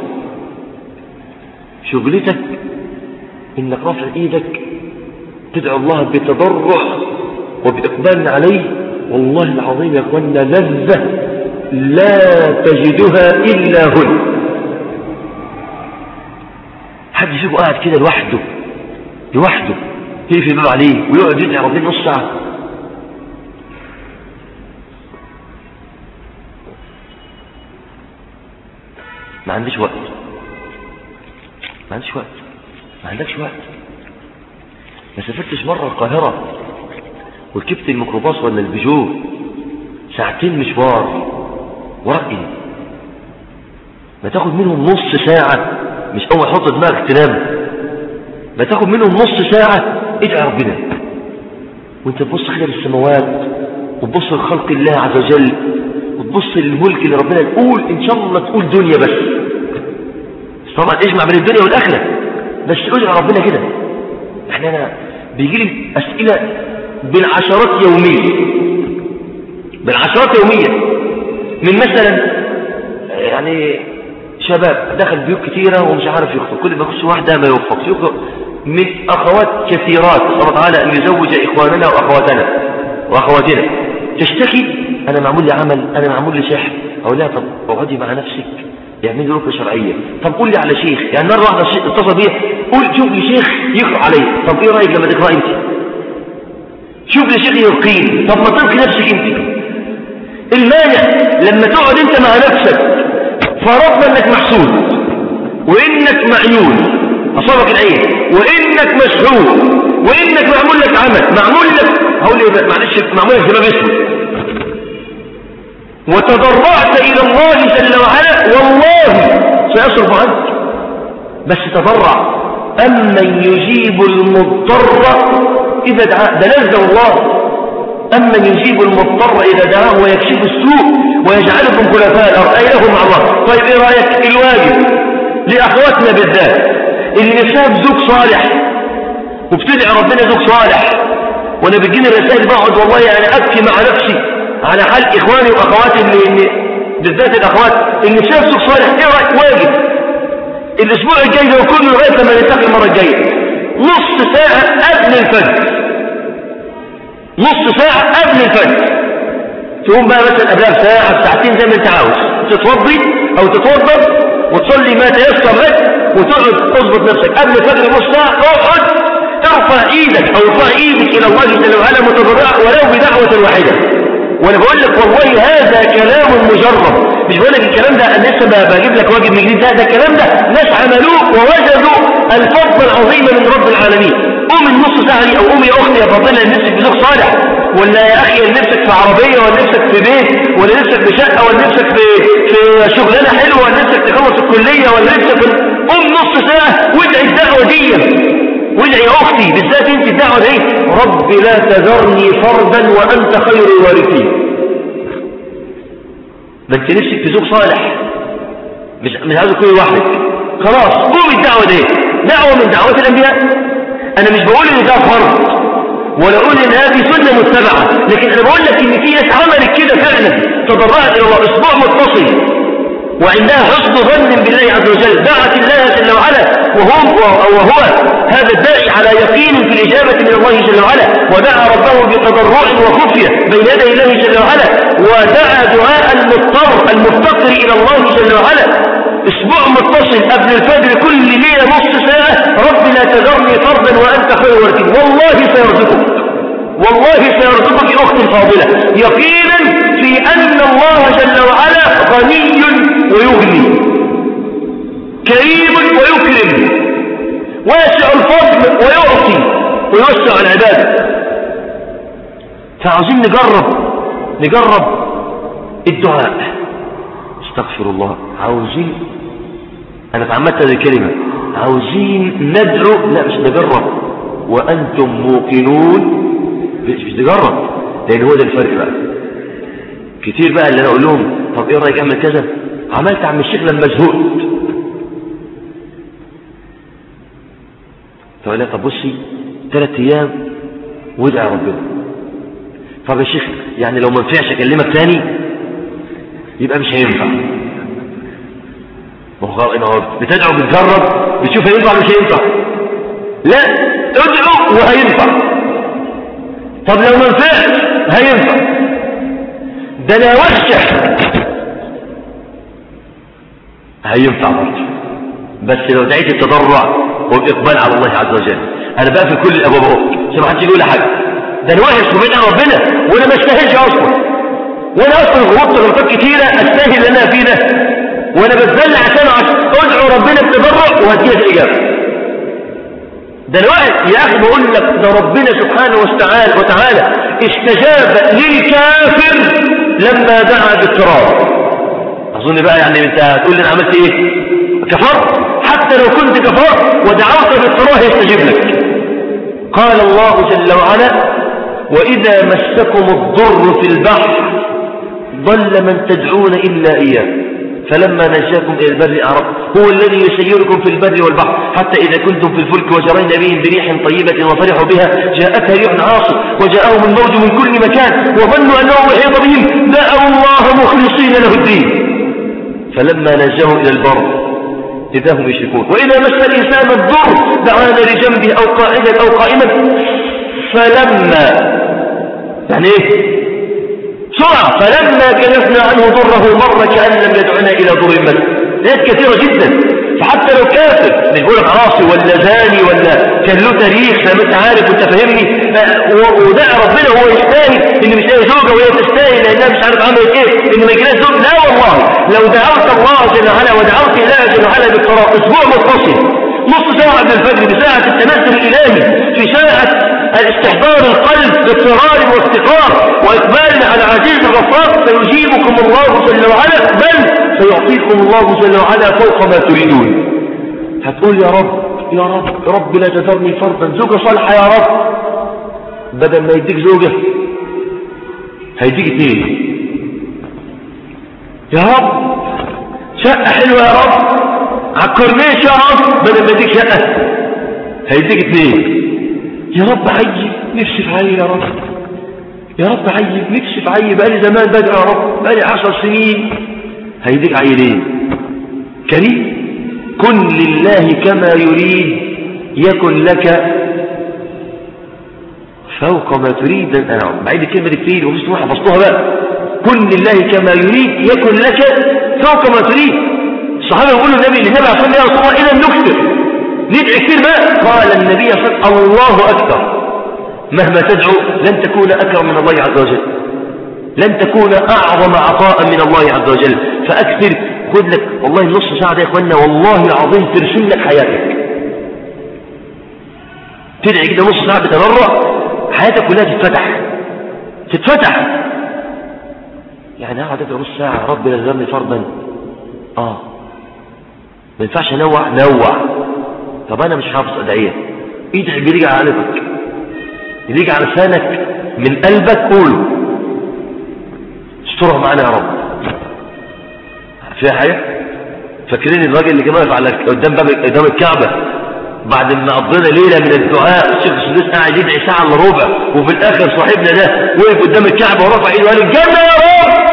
شغلتك انك رافع ايدك تدعو الله بتضرع وبإقبال عليه والله العظيم يا اخوانا لذة لا تجدها إلا هنا حد يشوفه قاعد كده لوحده لوحده يقفل الباب عليه ويقعد يدعي ربنا نص ساعة ما عنديش وقت ما عندكش وقت ما عندكش وقت ما سافرتش مرة القاهرة وركبت الميكروباص ولا البيجو ساعتين مشوار ورقي ما تاخد منهم نص ساعة مش اول حط دماغك تنام ما تاخد منهم نص ساعة ادعي ربنا وانت تبص كده للسماوات وتبص لخلق الله عز وجل وتبص للملك اللي ربنا تقول ان شاء الله تقول دنيا بس طبعا اجمع بين الدنيا والاخره بس ادعي ربنا كده احنا انا بيجي لي اسئله بالعشرات يوميا بالعشرات يوميا من مثلا يعني شباب دخل بيوت كثيرة ومش عارف يخطب كل ما يخش واحدة ما يوفقش يخطب من أخوات كثيرات الله تعالى أن يزوج إخواننا وأخواتنا وأخواتنا تشتكي انا معمول لي عمل انا معمول لي سحر اقول لها طب اقعدي مع نفسك يعملوا رقيه شرعيه طب قول لي على شيخ يعني مره واحده اتصل بيا قول شوف لي شيخ يقرا عليا طب ايه رايك لما تقرا انت شوف لي شيخ يرقيني طب ما ترقي نفسك انت المانع لما تقعد انت مع نفسك فرضنا انك محسود وانك معيون اصابك العين وانك مسحور وانك معمول لك عمل معمول لك هقول لي معلش معمول لك شباب اسمه وتضرعت الى الله جل وعلا والله سيصرف عنك بس تضرع أمن يجيب المضطر إذا دعاه ده نزل الله أمن يجيب المضطر إذا دعاه ويكشف السوء ويجعلكم خلفاء الأرض أي مع الله طيب إيه رأيك الواجب لأخواتنا بالذات اللي نفسها بزوج صالح وبتدعي ربنا زوج صالح وانا بتجيني الرسائل بقعد والله يعني ابكي مع نفسي على حال اخواني واخواتي اللي بالذات الاخوات اللي شاف زوج صالح ايه رايك واجب الاسبوع الجاي ده كله لغايه لما نلتقي المره الجايه نص ساعه قبل الفجر نص ساعة قبل الفجر تقوم بقى مثلا قبلها بساعة بساعتين زي ما انت عاوز تتوضي او تتوضى وتصلي ما تيسر لك وتقعد تظبط نفسك قبل الفجر نص ساعة اقعد ارفع ايدك او ارفع ايدك الى الله جل وعلا متضرعا ولو بدعوة واحدة وانا بقول لك والله هذا كلام مجرب مش بقول لك الكلام ده انا لسه بجيب لك واجب من جديد ده ده الكلام ده ناس عملوه ووجدوا الفضل العظيم من رب العالمين قوم النص ساعة دي او قوم يا اختي يا فاضله نفسك بزوج صالح ولا يا اخي نفسك في عربية ولا نفسك في بيت ولا نفسك في شقة ولا نفسك في في شغلانة حلوة ولا نفسك تخلص الكلية ولا نفسك في قوم نص ساعة وادعي الدعوة دي وادعي يا اختي بالذات انت الدعوة دي رب لا تذرني فردا وانت خير الوارثين ما انت نفسك في زوج صالح مش مش عايز كل واحد خلاص قوم الدعوة دي دعوة من دعوات الانبياء انا مش بقول ان ده فرض ولا اقول ان هذه سنة متبعة لكن انا بقول لك ان في ناس عملت كده فعلا تضرعت الى الله اسبوع متصل وعندها حسن ظن بالله عز وجل دعت الله جل وعلا وهو, وهو هذا الداعي على يقين في الإجابة من الله جل وعلا ودعا ربه بتضرع وخفية بين يدي الله جل وعلا ودعا دعاء المضطر المفتقر إلى الله جل وعلا اسبوع متصل قبل الفجر كل ليلة نص ساعة رب لا تذرني فردا وأنت خير ورثين والله سيرزقك والله سيرزقك أختي الفاضلة يقينا في أن الله جل وعلا غني ويغني كريم ويكرم واسع الفضل ويعطي ويوسع العباد فعاوزين نجرب نجرب الدعاء استغفر الله عاوزين انا تعمدت هذه الكلمة عاوزين ندعو لا مش نجرب وانتم موقنون مش نجرب لان هو ده الفرق بقى كتير بقى اللي انا اقول لهم طب ايه رايك اعمل كذا عملت عم الشيخ لما زهقت فقال طب بصي ثلاث ايام وادعي ربنا طب يا شيخ يعني لو ما نفعش اكلمك تاني يبقى مش هينفع بتدعو بتجرب بتشوف هينفع مش هينفع لا ادعو وهينفع طب لو ما نفعش هينفع ده انا وحشه هينفع برضه بس لو دعيت التضرع والاقبال على الله عز وجل انا بقى في كل الابواب عشان ما حدش يقول حاجه ده انا وحش وبين ربنا وانا ما استاهلش اصلا وانا اصلا غلطت غلطات كتيرة استاهل اللي انا فيه ده وانا بتذل عشان ادعو ربنا بتضرع وهديها الاجابه ده الوقت يا اخي بقول لك ده ربنا سبحانه وتعالى وتعالى استجاب للكافر لما دعا بالتراب اظن بقى يعني انت هتقول لي انا عملت ايه كفرت حتى لو كنت كفرت ودعوت بالتراب يستجيب لك قال الله جل وعلا واذا مسكم الضر في البحر ضل من تدعون إلا إياه فلما نجاكم إلى البر أعرف هو الذي يسيركم في البر والبحر حتى إذا كنتم في الفلك وجرين بهم بريح طيبة وفرحوا بها جاءتها ريح عاصف وجاءهم الموج من كل مكان وظنوا أنه محيط بهم دعوا الله مخلصين له الدين فلما نجاهم إلى البر إذا هم يشركون وإذا مس الإنسان الضر دعانا لجنبه أو قاعدا أو قائما فلما يعني إيه بسرعة فلما كشفنا عنه ضره مر كأن لم يدعنا إلى ضر مس ناس كثيرة جدا فحتى لو كافر مش بقول لك عاصي ولا زاني ولا كان له تاريخ زي ما انت عارف وانت فاهمني ودعا ربنا وهو يستاهل ان مش لاقي زوجه وهي تستاهل لانها مش عارف عملت ايه ان ما يجيلهاش زوج لا والله لو دعوت الله جل وعلا ودعوت الله جل وعلا بالطلاق اسبوع متصل نص ساعة قبل الفجر بساعة التنزل الإلهي في ساعة الاستحضار القلب باضطرار وافتقار وإقبال على عزيز الغفار سيجيبكم الله جل وعلا بل سيعطيكم الله جل وعلا فوق ما تريدون هتقول يا رب يا رب يا رب لا تذرني فردا زوجة صالحة يا رب بدل ما يديك زوجة هيديك اثنين يا رب شقة حلوة يا رب عالكورنيش يا رب بدل ما يديك شقة هيديك اثنين يا رب عيب نفسي في عيب يا رب يا رب عيب نفسي في عيب بقالي زمان بدعي يا رب بقالي عشر سنين هيديك عيلين كريم كن لله كما يريد يكن لك فوق ما تريد أنا بعيد الكلمة دي كتير ومش تروح حفظتوها بقى كن لله كما يريد يكن لك فوق ما تريد الصحابة يقولوا النبي للنبي عشان الله يا رسول الله إذا نكتر ندعي كثير بقى قال النبي صلى الله عليه وسلم الله أكبر مهما تدعو لن تكون أكرم من الله عز وجل لن تكون أعظم عطاء من الله عز وجل فأكثر خذ لك والله نص ساعة يا إخواننا والله العظيم ترسم لك حياتك تدعي كده نص ساعة بتبرع حياتك كلها تتفتح تتفتح يعني أقعد أدعو نص ساعة رب لا فرضا آه ما ينفعش نوع نوع طب أنا مش حافظ أدعية ادعي بيجي على قلبك بيجي على لسانك من قلبك قوله استرها معنا يا رب فيها حاجة فاكرين الراجل اللي كان واقف على قدام باب قدام الكعبة بعد ما قضينا ليلة من الدعاء الشيخ السدوس قاعد يدعي ساعة الا ربع وفي الآخر صاحبنا ده وقف قدام الكعبة ورفع ايده وقال الجنة يا رب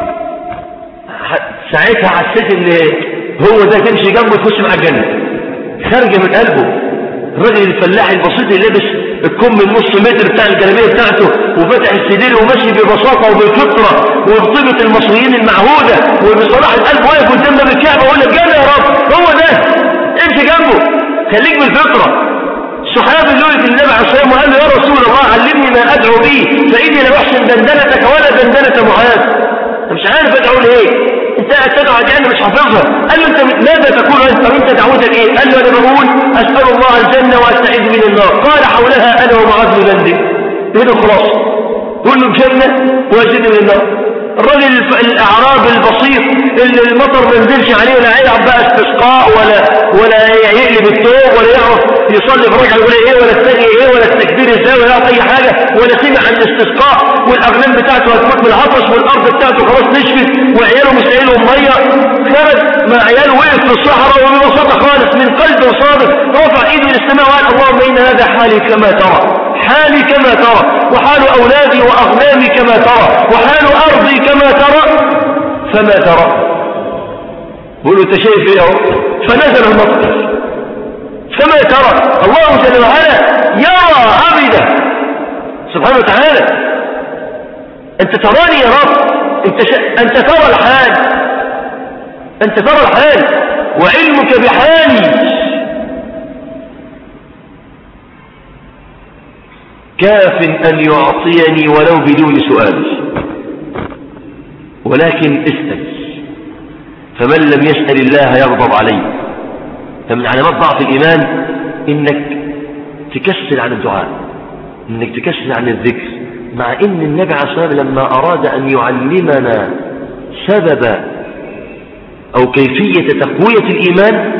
ساعتها حسيت ان هو ده تمشي جنبه تخش مع الجنة خارجة من قلبه الراجل الفلاح البسيط اللي لابس الكم النص متر بتاع الجلابيه بتاعته وفتح السدير وماشي ببساطه وبالفطره وبطيبه المصريين المعهوده وبصلاح القلب واقف قدامنا بالكعبه ويقول لك جنه يا رب هو ده امشي جنبه خليك بالفطره الصحابي اللي وقف النبي عليه الصلاه والسلام وقال له يا رسول الله علمني ما ادعو به فاني لم احسن دندنتك ولا دندنه معاذ مش عارف ادعو لايه انت قاعد تدعو دي انا مش حافظها قال له انت ماذا تقول انت طب انت دعوتك ايه قال له انا بقول اسال الله الجنه واستعيذ من النار قال حولها انا ومعاذ بن جندي يقول له خلاص قول له الجنه واجدني من النار الراجل الاعراب البسيط اللي المطر ما نزلش عليه ولا يلعب بقى استسقاء ولا ولا يقلب الثوب ولا يعرف يصلي بركعه يقول ايه ولا الثاني ايه ولا التكبير ازاي ولا يعرف اي حاجه ولا سمع عن الاستسقاء والاغنام بتاعته هتموت من العطش والارض بتاعته خلاص نشفت وعياله مش لاقي لهم ميه خرج مع عياله وقف في الصحراء وببساطه خالص من قلب صادق رفع ايده للسماء وقال اللهم ان هذا حالي كما ترى حالي كما ترى وحال أولادي وأغنامي كما ترى وحال أرضي كما ترى فما ترى قولوا انت شايف ايه اهو فنزل المطر فما ترى الله جل وعلا يرى عبده سبحانه وتعالى انت تراني يا رب انت, ش... انت ترى الحال انت ترى الحال وعلمك بحالي كاف أن يعطيني ولو بدون سؤال ولكن اسأل فمن لم يسأل الله يغضب عليه فمن علامات ضعف الإيمان إنك تكسل عن الدعاء إنك تكسل عن الذكر مع إن النبي عليه الصلاة والسلام لما أراد أن يعلمنا سبب أو كيفية تقوية الإيمان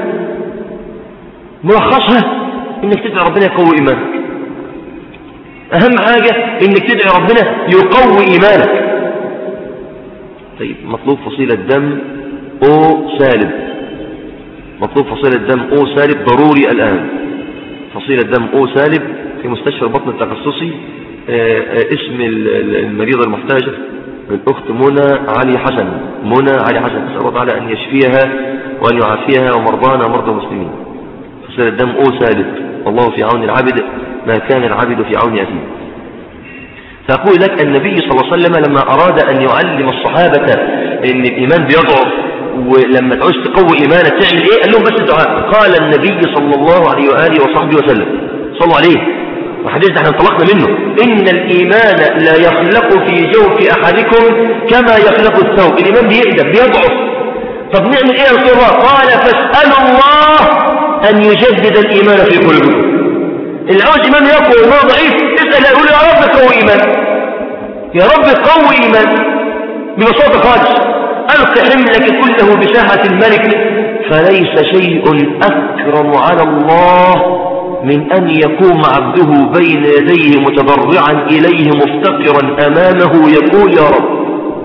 ملخصها إنك تدعي ربنا يقوي إيمانك أهم حاجة إنك تدعي ربنا يقوي إيمانك طيب مطلوب فصيلة دم أو سالب مطلوب فصيلة دم أو سالب ضروري الآن فصيلة دم أو سالب في مستشفى البطن التخصصي آه، آه، اسم المريضة المحتاجة الأخت منى علي حسن منى علي حسن أسأل الله تعالى أن يشفيها وأن يعافيها ومرضانا ومرضى المسلمين فصيلة دم أو سالب والله في عون العبد ما كان العبد في عون أخيه فأقول لك النبي صلى الله عليه وسلم لما أراد أن يعلم الصحابة أن الإيمان بيضعف ولما تعوز تقوي إيمانك تعمل إيه قال لهم بس الدعاء قال النبي صلى الله عليه وآله وصحبه وسلم صلوا عليه وحديث احنا انطلقنا منه إن الإيمان لا يخلق في جوف أحدكم كما يخلق الثوب الإيمان بيقدم بيضعف طب نعمل إيه يا رسول الله قال فاسألوا الله أن يجدد الإيمان في قلوبكم اللي عاوز إيمان يقوى وما ضعيف اسأل يقول يا رب قوي إيمان يا رب قوي إيمان ببساطة خالص ألق حملك كله بساحة الملك فليس شيء أكرم على الله من أن يقوم عبده بين يديه متضرعا إليه مفتقرا أمامه يقول يا رب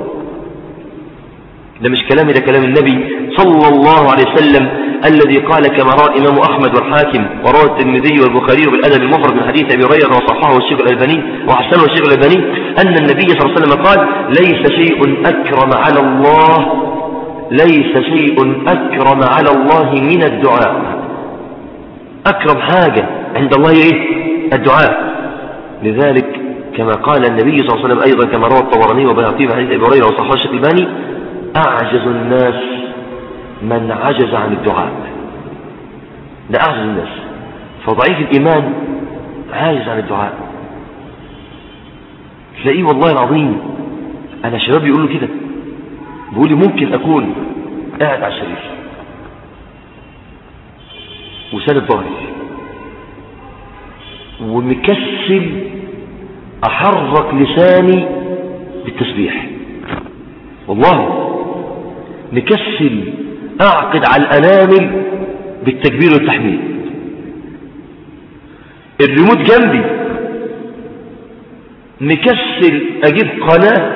ده مش كلامي ده كلام النبي صلى الله عليه وسلم الذي قال كما روى الإمام أحمد والحاكم وروى الترمذي والبخاري بالأدب المفرد من حديث أبي هريرة وصححه الشيخ الألباني وحسنه الشيخ الألباني أن النبي صلى الله عليه وسلم قال ليس شيء أكرم على الله ليس شيء أكرم على الله من الدعاء أكرم حاجة عند الله إيه الدعاء لذلك كما قال النبي صلى الله عليه وسلم أيضا كما روى الطبراني وبيعطيه في حديث أبي هريرة وصححه الشيخ الألباني أعجز الناس من عجز عن الدعاء ده أعجز الناس فضعيف الإيمان عاجز عن الدعاء تلاقيه والله العظيم أنا شباب يقولوا كده بيقول لي ممكن أكون قاعد على السرير وساند ظهري ومكسل أحرك لساني بالتسبيح والله مكسل أعقد على الأنامل بالتكبير والتحميد الريموت جنبي مكسل أجيب قناة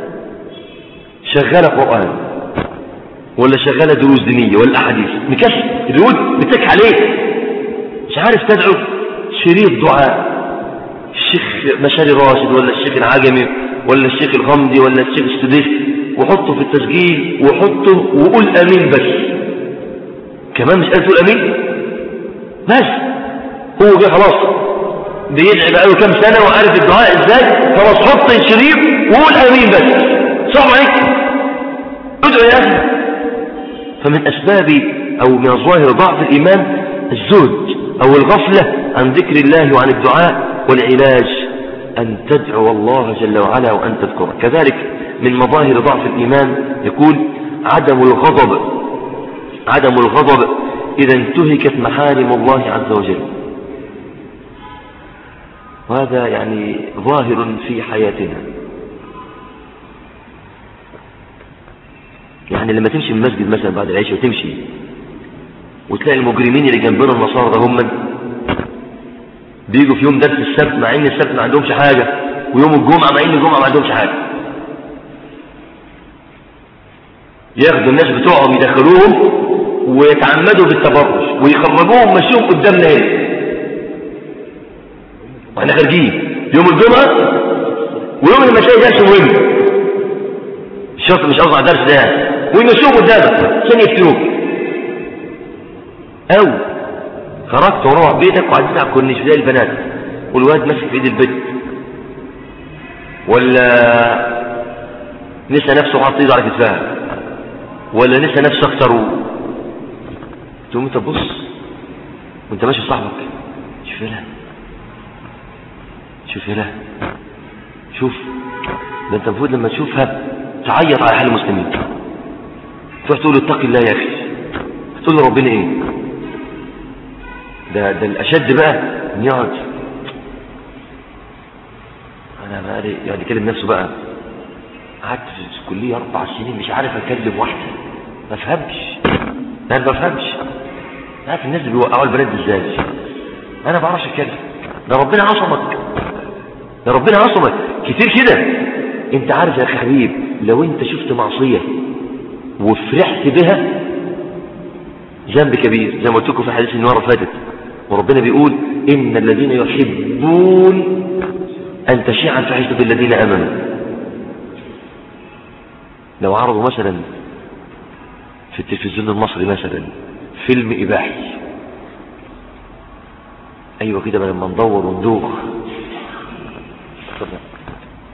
شغالة قرآن ولا شغالة دروس دينية ولا أحاديث مكسل الريموت متك عليه مش عارف تدعو شريط دعاء الشيخ مشاري راشد ولا الشيخ العجمي ولا الشيخ الغمدي ولا الشيخ السديس وحطه في التسجيل وحطه وقول امين بس كمان مش قادر تقول امين بس هو جه خلاص بيدعي بقاله كام سنة وعارف الدعاء ازاي خلاص حط الشريف وقول امين بس صعب عليك ادعو يا اخي فمن اسباب او من ظواهر ضعف الايمان الزهد او الغفلة عن ذكر الله وعن الدعاء والعلاج ان تدعو الله جل وعلا وان تذكره كذلك من مظاهر ضعف الإيمان يقول عدم الغضب عدم الغضب إذا انتهكت محارم الله عز وجل وهذا يعني ظاهر في حياتنا يعني لما تمشي من المسجد مثلا بعد العشاء وتمشي وتلاقي المجرمين اللي جنبنا النصارى ده هم بيجوا في يوم درس السبت مع ان السبت ما عندهمش حاجة ويوم الجمعة مع ان الجمعة ما عندهمش حاجة ياخدوا الناس بتوعهم يدخلوهم ويتعمدوا بالتبرج ويخرجوهم مشيهم قدامنا هنا واحنا خارجين يوم الجمعة ويوم المشاهد درس مهم الشرط مش قصد على الدرس ده ويمشوهم قدامك عشان يفتنوك او خرجت وروح بيتك وقعدت على الكورنيش زي البنات والواد ماسك في ايد البيت ولا نسى نفسه وحاط ايده على كتفها ولا نسى نفسه اكتر تقوم انت تبص وانت ماشي صاحبك شوف هنا شوف هنا شوف ده انت المفروض لما تشوفها تعيط على حال المسلمين تروح تقول اتق الله يا اخي تقول له ربنا ايه ده ده الاشد بقى ان يقعد انا بقى يعني كلم نفسه بقى قعدت في الكليه اربع سنين مش عارف اكلم واحده ما فهمش انا ما بفهمش عارف الناس اللي بيوقعوا البنات ازاي انا ما بعرفش اتكلم ده ربنا عصمك ده ربنا عصمك كتير كده انت عارف يا اخي حبيب لو انت شفت معصيه وفرحت بها ذنب كبير زي ما قلت لكم في حديث المره فاتت وربنا بيقول ان الذين يحبون ان تشيع الفاحشه في الذين امنوا لو عرضوا مثلا في التلفزيون المصري مثلا فيلم إباحي أيوة كده لما ندور وندوخ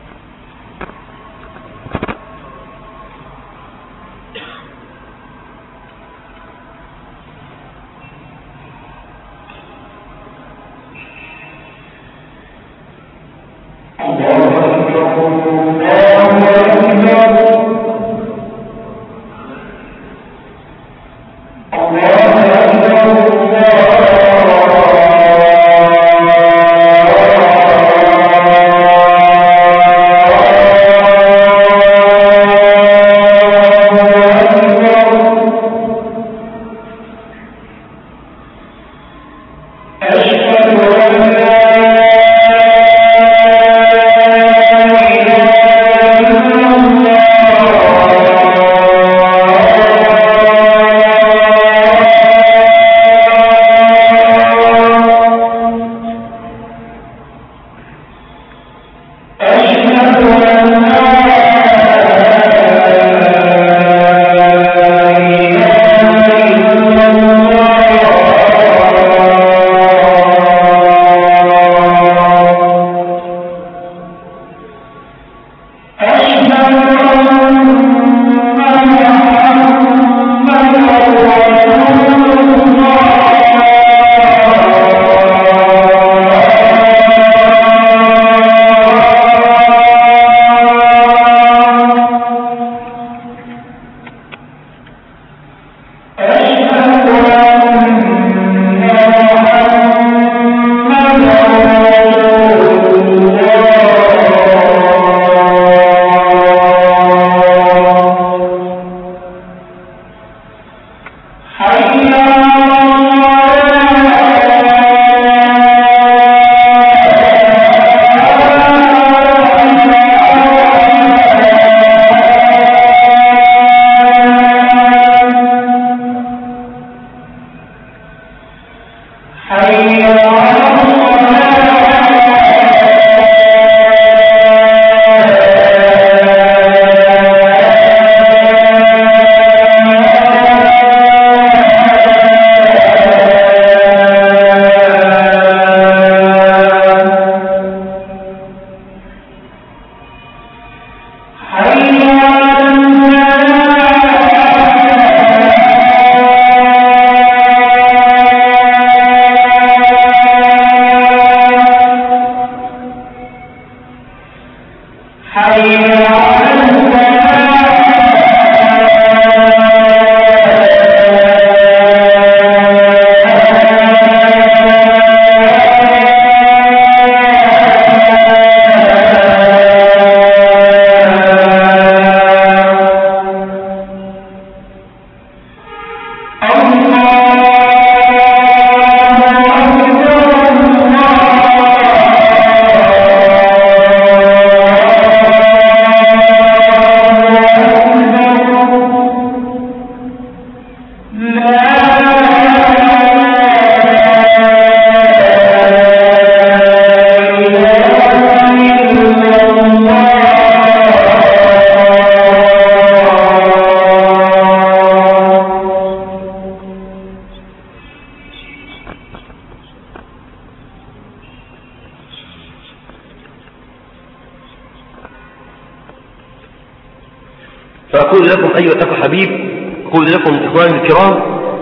فأقول لكم أيها الأخ حبيب أقول لكم إخواني الكرام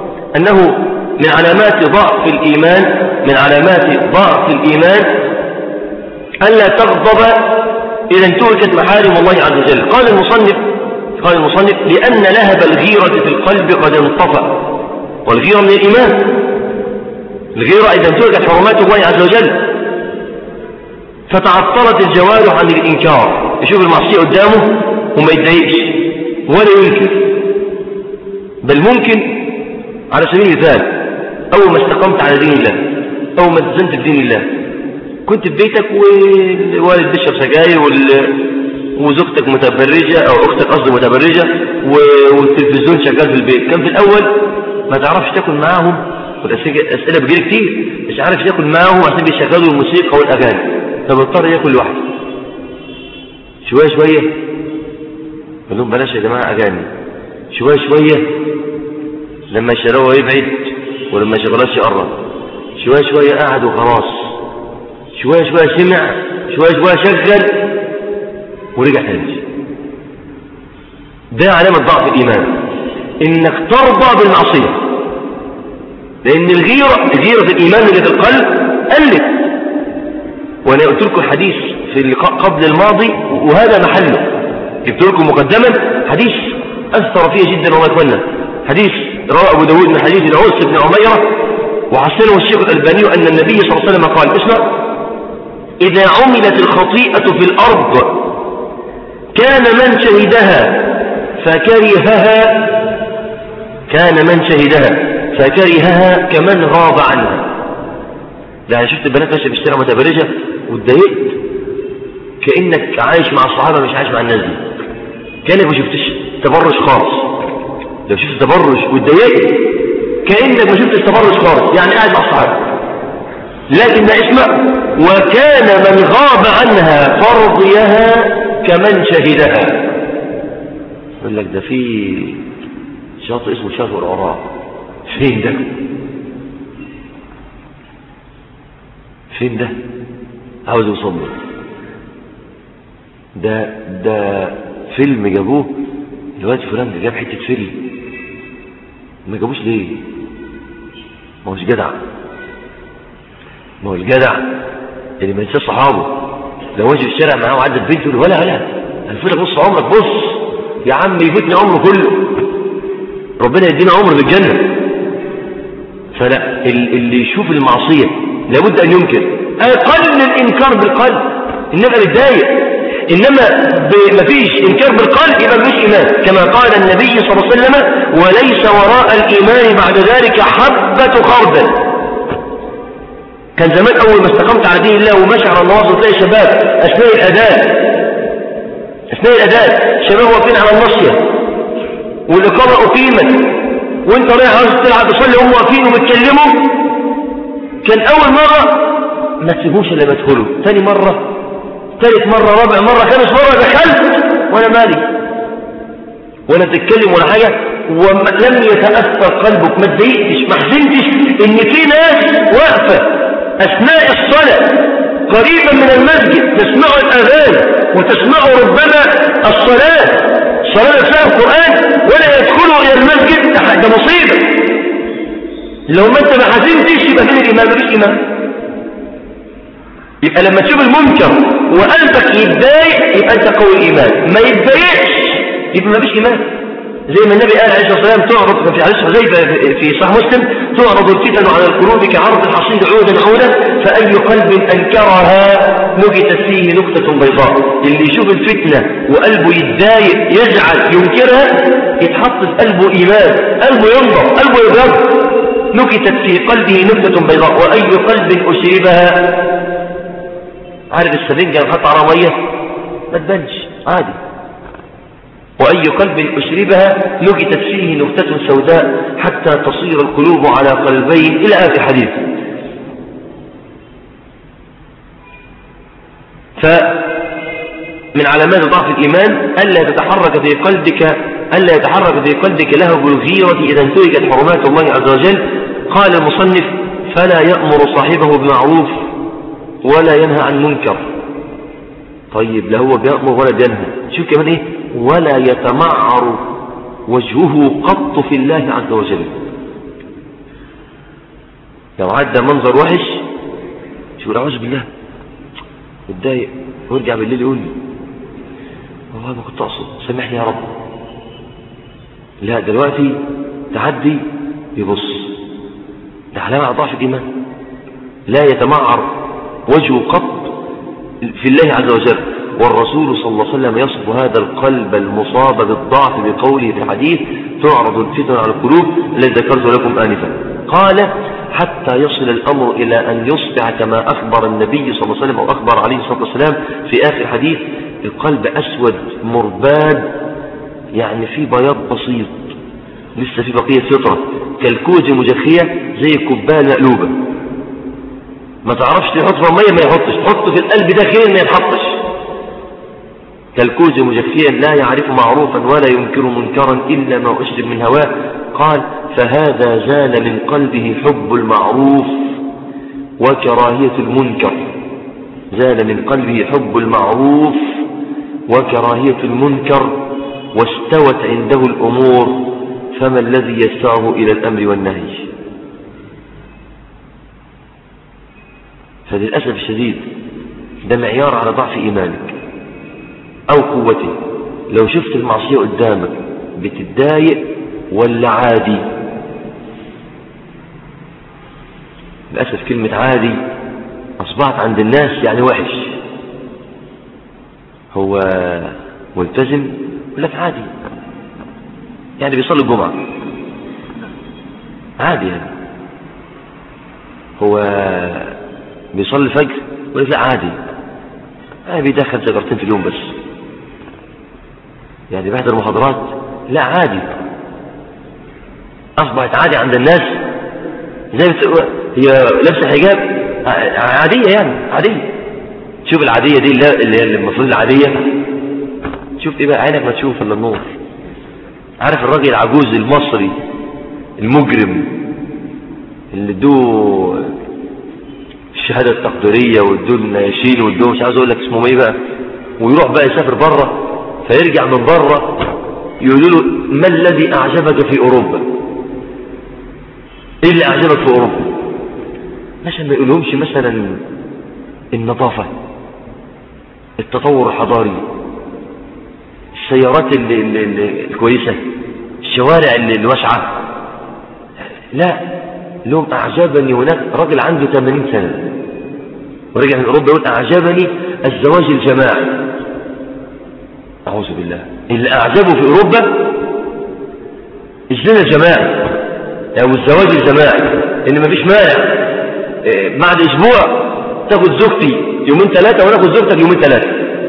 أنه من علامات ضعف الإيمان من علامات ضعف الإيمان ألا تغضب إذا انتهكت محارم الله عز وجل قال المصنف قال المصنف لأن لهب الغيرة في القلب قد انطفأ والغيرة من الإيمان الغيرة إذا انتهكت حرمات الله عز وجل فتعطلت الجوارح عن الإنكار يشوف المعصية قدامه وما يتضايقش ولا ينكر بل ممكن على سبيل المثال أول ما استقمت على دين الله أول ما التزمت بدين الله كنت في بيتك والوالد بيشرب سجاير وال... وزوجتك متبرجة أو أختك قصدي متبرجة والتلفزيون شغال في البيت كان في الأول ما تعرفش تاكل معاهم والأسئلة بجيل كتير مش عارف تاكل معاهم عشان بيشغلوا الموسيقى والأغاني فبضطر ياكل لوحده شوية شوية قال لهم بلاش يا جماعة أغاني شوية شوية لما يشتروه يبعد ولما يشغلهاش يقرب شوية شوية قعد وخلاص شوية شوية سمع شوية شوية شغل ورجع تاني ده علامة ضعف الإيمان إنك ترضى بالمعصية لأن الغيرة غيرة الإيمان اللي في القلب قلت وانا قلت لكم الحديث في اللقاء قبل الماضي وهذا محله جبت لكم مقدما حديث اثر فيه جدا وما اتمنى حديث رواه ابو داود من حديث العوس بن عميره وحسنه الشيخ الالباني ان النبي صلى الله عليه وسلم قال اسمع اذا عملت الخطيئه في الارض كان من شهدها فكرهها كان من شهدها فكرهها كمن غاب عنها يعني شفت البنات ماشيه في الشارع متبرجه واتضايقت كانك عايش مع الصحابه مش عايش مع الناس دي كانك ما شفتش تبرج خالص لو شفت تبرج واتضايقت كانك ما شفتش تبرج خالص يعني قاعد مع الصحابه لكن ده اسمع وكان من غاب عنها فرضيها كمن شهدها يقول لك ده في شاطئ اسمه شاطئ العراق فين ده فين ده عاوز يوصل له ده ده فيلم جابوه الواد فلان ده جاب حته فيلم ما جابوش ليه ما هوش جدع ما هو الجدع اللي ما ينساش صحابه لو واجه في الشارع معاه وعدت بنته يقول ولا ولا الفلك بص عمرك بص يا عم يفوتني عمره كله ربنا يدينا عمر في الجنه فلا اللي يشوف المعصيه لابد ان ينكر اقل الانكار بالقلب انما متضايق انما ما فيش انكار بالقلب يبقى مش ايمان كما قال النبي صلى الله عليه وسلم وليس وراء الايمان بعد ذلك حبه خردل كان زمان اول ما استقمت على دين الله وماشي على النواصي تلاقي شباب اثناء الاذان اثناء الاذان شباب واقفين على الناصيه والاقامه اقيمت وانت رايح عاوز تلعب تصلي هم واقفين وبيتكلموا كان اول مره ما تسيبوش الا ما تدخلوا ثاني مره ثالث مره رابع مره خامس مره دخلت وانا مالي ولا تتكلم ولا حاجه ولم يتاثر قلبك ما تضايقتش ما حزنتش ان في ناس واقفه اثناء الصلاه قريبا من المسجد تسمعوا الاذان وتسمعوا ربما الصلاه صلاه نفسها القران ولا يدخلوا الى المسجد ده مصيبه لو ما انت ما حزنتش يبقى فين الايمان مفيش ايمان يبقى لما تشوف المنكر وقلبك يتضايق يبقى انت قوي الايمان ما يتضايقش يبقى مفيش ايمان زي ما النبي قال عليه الصلاه والسلام تعرض في حديث حذيفه في صحيح مسلم تعرض الفتن على القلوب كعرض الحصيد عودا عودا فاي قلب انكرها نكتت فيه نكته بيضاء اللي يشوف الفتنه وقلبه يتضايق يزعل ينكرها يتحط في قلبه ايمان قلبه ينضر قلبه يبرد نكتت في قلبه نكته بيضاء واي قلب اشربها عارف السفنجه نحط على ميه ما تبانش عادي وأي قلب أشربها نكتت فيه نكتة سوداء حتى تصير القلوب على قلبين إلى آخر حديث فمن علامات ضعف الإيمان ألا تتحرك في قلبك ألا يتحرك في قلبك له بالغيرة إذا انتهكت حرمات الله عز وجل قال المصنف فلا يأمر صاحبه بمعروف ولا ينهى عن منكر طيب لا هو بيأمر ولا بينهى شوف كمان ايه ولا يتمعر وجهه قط في الله عز وجل لو عدى منظر وحش شو اعوذ بالله متضايق ويرجع بالليل يقول لي والله ما كنت اقصد سامحني يا رب لا دلوقتي تعدي يبص ده علامه على ضعف الايمان لا يتمعر وجهه قط في الله عز وجل والرسول صلى الله عليه وسلم يصف هذا القلب المصاب بالضعف بقوله في الحديث تعرض الفتن على القلوب الذي ذكرت لكم آنفا قال حتى يصل الأمر إلى أن يصبح كما أخبر النبي صلى الله عليه وسلم أو أخبر عليه الصلاة والسلام في آخر حديث القلب أسود مرباد يعني في بياض بسيط لسه في بقية فطرة كالكوز مجخية زي الكوبايه المقلوبة ما تعرفش تحط في المية ما يحطش تحطه في القلب ده خير ما يتحطش كالكوز مجفيا لا يعرف معروفا ولا ينكر منكرا إلا ما أشرب من هواه قال فهذا زال من قلبه حب المعروف وكراهية المنكر زال من قلبه حب المعروف وكراهية المنكر واستوت عنده الأمور فما الذي يدفعه إلى الأمر والنهي فللأسف الشديد ده معيار على ضعف إيمانك أو قوته لو شفت المعصية قدامك بتتضايق ولا عادي للأسف كلمة عادي أصبحت عند الناس يعني وحش هو ملتزم يقول لك عادي يعني بيصلي الجمعة عادي يعني هو بيصلي الفجر يقول لك لا عادي يعني بيدخل سيجارتين في اليوم بس يعني بعد المحاضرات لا عادي أصبحت عادي عند الناس زي هي لابسه حجاب عادية يعني عادية شوف العادية دي اللي هي المفروض العادية شوف ايه بقى عينك ما تشوف الا النور عارف الراجل العجوز المصري المجرم اللي ادوه الشهادة التقديرية وادوه النياشين وادوه مش عاوز اقول لك اسمه ايه بقى ويروح بقى يسافر بره فيرجع من بره يقولوا له ما الذي اعجبك في اوروبا ايه اللي اعجبك في اوروبا مثلا ما يقولهمش مثلا النظافة التطور الحضاري السيارات اللي اللي الكويسة الشوارع اللي الواسعة لا لهم أعجبني هناك راجل عنده 80 سنة ورجع من أوروبا يقول أعجبني الزواج الجماعي أعوذ بالله اللي أعجبه في أوروبا الزنا الجماعي أو الزواج الجماعي إن مفيش مانع إيه، بعد أسبوع تاخد زوجتي يومين ثلاثة وناخد زوجتك يومين ثلاثة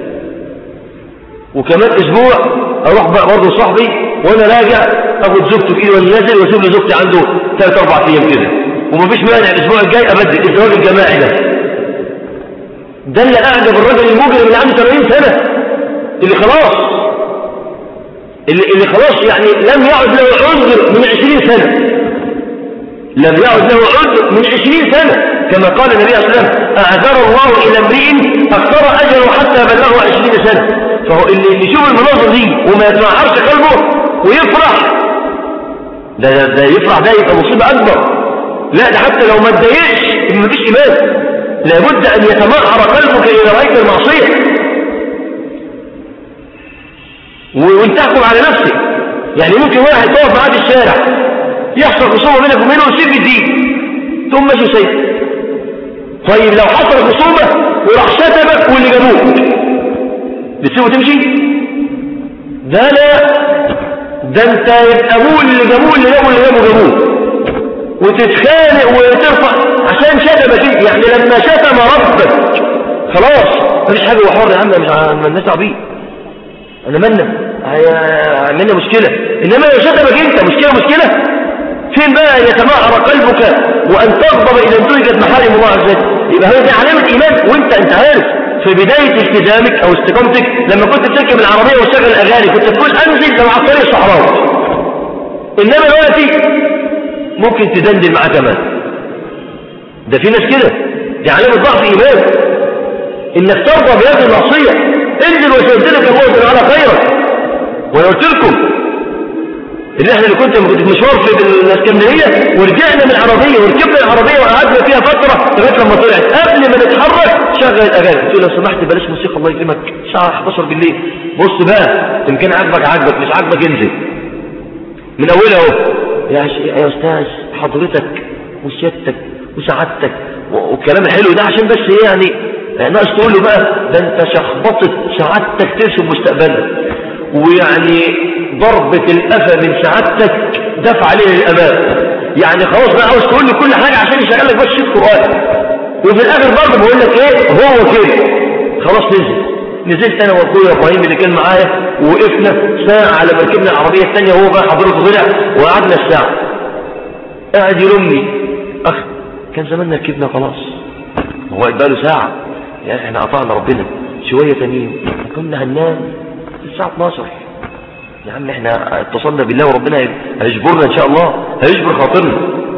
وكمان أسبوع أروح بقى برضه صاحبي وأنا راجع أخد زوجته في إيدي وأنا نازل وأسيب لي زوجتي عنده ثلاث أربع أيام كده ومفيش مانع الأسبوع الجاي أبدل الزواج الجماعي ده ده اللي أعجب الراجل المجرم اللي عنده 80 سنة اللي خلاص اللي, اللي خلاص يعني لم يعد له عذر من 20 سنة لم يعد له عذر من 20 سنة كما قال النبي صلى الله عليه وسلم أعذر الله إلى امرئ أكثر أجره حتى بلغه 20 سنة فهو اللي يشوف المناظر دي وما يتمعرش قلبه ويفرح ده, ده, ده يفرح ده يبقى مصيبة أكبر لا ده حتى لو ما اتضايقش ما فيش إيمان لابد أن يتمعر قلبك إذا رأيت المعصية وانت تحكم على نفسك يعني ممكن واحد تقف معاه في الشارع يحصل خصومه بينك وبينه ويسيب الدين ثم ماشي سيد طيب لو حصل خصومة وراح شتمك واللي جابوك بتسيبه تمشي ده لا ده انت يبقى ابوه اللي جابوه اللي جابوه اللي جابوه جابوه وتتخانق وترفع عشان شتمك يعني لما شتم ربك خلاص مفيش حاجه هو حر يا عم مش مالناش دعوه انا مالنا عملنا مشكله انما لو شتمك انت مشكله مشكله فين بقى يتمعر قلبك وأن تغضب إذا انتهجت محارم الله عز وجل يبقى هذه دي إيمان وانت انت عارف في بداية التزامك أو استقامتك لما كنت بتركب العربية وتشغل الأغاني كنت تقول أنزل لو على الطريق الصحراوي إنما دلوقتي ممكن تدندن معاه كمان ده في ناس كده دي علامة ضعف إيمان إنك ترضى بهذه المعصية انزل وسيبدلك الله على خيرك وانا قلت لكم اللي احنا اللي كنت كنت مشوار في الاسكندريه ورجعنا من العربيه وركبنا العربيه وقعدنا فيها فتره لغايه لما طلعت قبل ما نتحرك شغل الاغاني قلت له لو سمحت بلاش موسيقى الله يكرمك الساعه 11 بالليل بص بقى يمكن عاجبك عاجبك مش عاجبك انزل من اولها اهو يا يا استاذ حضرتك وسيادتك وسعادتك والكلام الحلو ده عشان بس ايه يعني ناقص تقول له بقى ده انت شخبطت سعادتك ترسم مستقبلك ويعني ضربة الأفة من سعادتك دفع عليه للأمام يعني خلاص بقى عاوز تقول لي كل حاجة عشان يشغل لك بس شيء قرآن وفي الآخر برضه بقول لك إيه هو كده خلاص نزل نزلت أنا وأخويا إبراهيم اللي كان معايا ووقفنا ساعة على مركبنا العربية الثانية وهو بقى حضرته طلع وقعدنا الساعة قاعد يلومني أخ كان زماننا ركبنا خلاص هو بقى له ساعة يعني احنا قطعنا ربنا شوية تانيين كنا هننام الساعة 12 يا عم احنا اتصلنا بالله وربنا هيجبرنا ان شاء الله هيجبر خاطرنا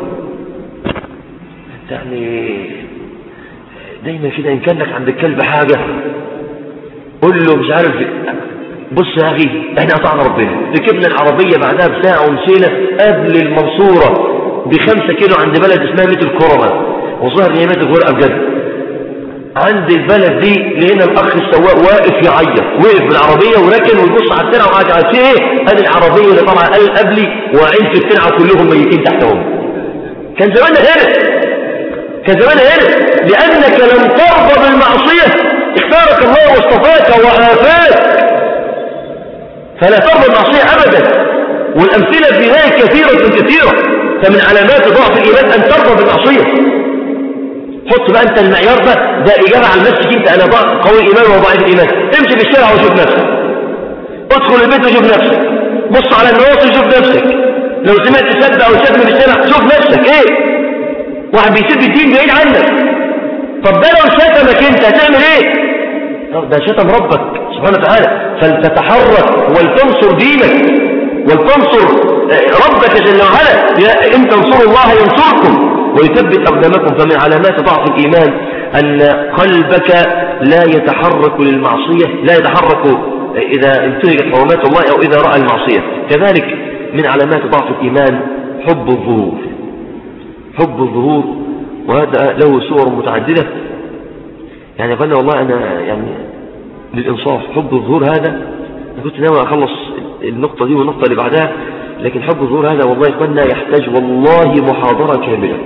يعني دايما كده ان كان لك عند الكلب حاجة قول له مش عارف بص يا اخي احنا قطعنا ربنا ركبنا العربية بعدها بساعة ومشينا قبل المنصورة بخمسة كيلو عند بلد اسمها ميت الكرمة وظهر ان هي ميت الكرمة بجد عند البلد دي لقينا الاخ السواق واقف يعيط وقف بالعربيه وركن ويبص على الترعه وقعد على ايه ادي العربيه اللي طبعا قال قبلي وعين في الترعه كلهم ميتين تحتهم كان زماننا هنا كان زماننا هنا لانك لم ترضى بالمعصيه اختارك الله واصطفاك وعافاك فلا ترضى المعصيه ابدا والامثله في ذلك كثيره كثيره فمن علامات ضعف الايمان ان ترضى بالمعصيه حط بقى انت المعيار ده ده اجابه على نفسك انت انا قوي الايمان وضعيف الايمان امشي في الشارع وشوف نفسك ادخل البيت وشوف نفسك بص على الناس وشوف نفسك لو سمعت سب او شتم في الشارع شوف نفسك ايه واحد بيسب الدين بعيد عنك طب ده لو شتمك انت هتعمل ايه ده شتم ربك سبحانه وتعالى فلتتحرك ولتنصر دينك ولتنصر ربك جل وعلا ان تنصروا الله ينصركم ويثبت أقدامكم فمن علامات ضعف الإيمان أن قلبك لا يتحرك للمعصية لا يتحرك إذا انتهجت حرمات الله أو إذا رأى المعصية كذلك من علامات ضعف الإيمان حب الظهور حب الظهور وهذا له صور متعددة يعني قلنا والله أنا يعني للإنصاف حب الظهور هذا أنا كنت ناوي أخلص النقطة دي والنقطة اللي بعدها لكن حب الظهور هذا والله قلنا يحتاج والله محاضرة كاملة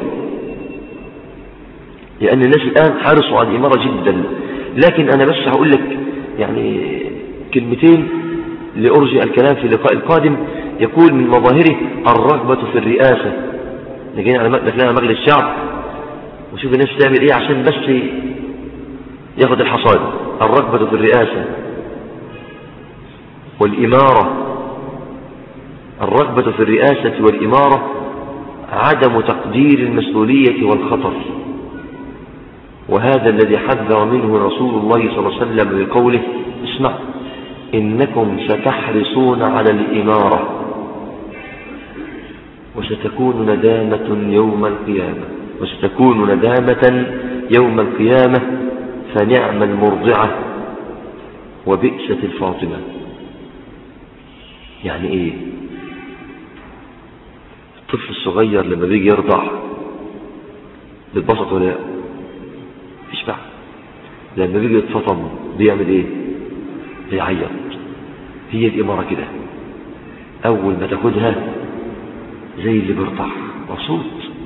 لأن الناس الآن حرصوا على الإمارة جدا لكن أنا بس هقول لك يعني كلمتين لأرجع الكلام في اللقاء القادم يقول من مظاهره الرغبة في الرئاسة نجينا على دخلنا مجلس الشعب وشوف الناس تعمل ايه عشان بس ياخد الحصاد الرغبة في الرئاسة والإمارة الرغبة في الرئاسة والإمارة عدم تقدير المسؤولية والخطر وهذا الذي حذر منه رسول الله صلى الله عليه وسلم بقوله اسمع إنكم ستحرصون على الإمارة وستكون ندامة يوم القيامة وستكون ندامة يوم القيامة فنعم المرضعة وبئسة الفاطمة يعني ايه الطفل الصغير لما بيجي يرضع بيتبسط ولا يشبع لما بيجي يتفطم بيعمل ايه بيعيط هي الإمارة كده أول ما تاخدها زي اللي بيرضع مبسوط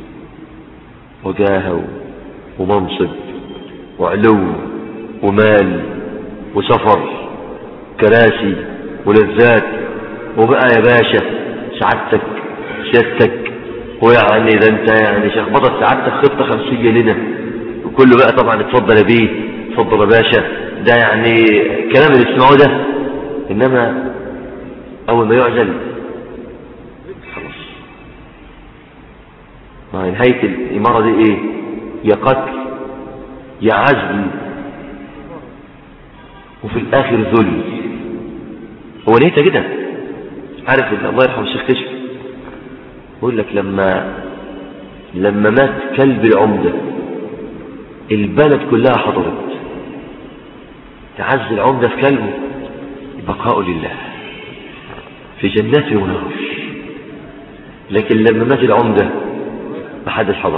وجاهه ومنصب وعلو ومال وسفر كراسي ولذات وبقى يا باشا سعادتك سيادتك ويعني ده انت يعني شخبطت سعادتك خطة خمسية لنا وكله بقى طبعا اتفضل يا بيه اتفضل يا باشا ده يعني كلام اللي تسمعوه ده انما اول ما يعزل خلاص ما نهاية الامارة دي ايه يا قتل يا عزل وفي الاخر ذل هو نيته كده عارف ان الله يرحم الشيخ كشف يقول لك لما لما مات كلب العمده البلد كلها حضرت تعز العمدة في كلبه بقاء لله في جنات ونار لكن لما مات العمدة ما حدش حضر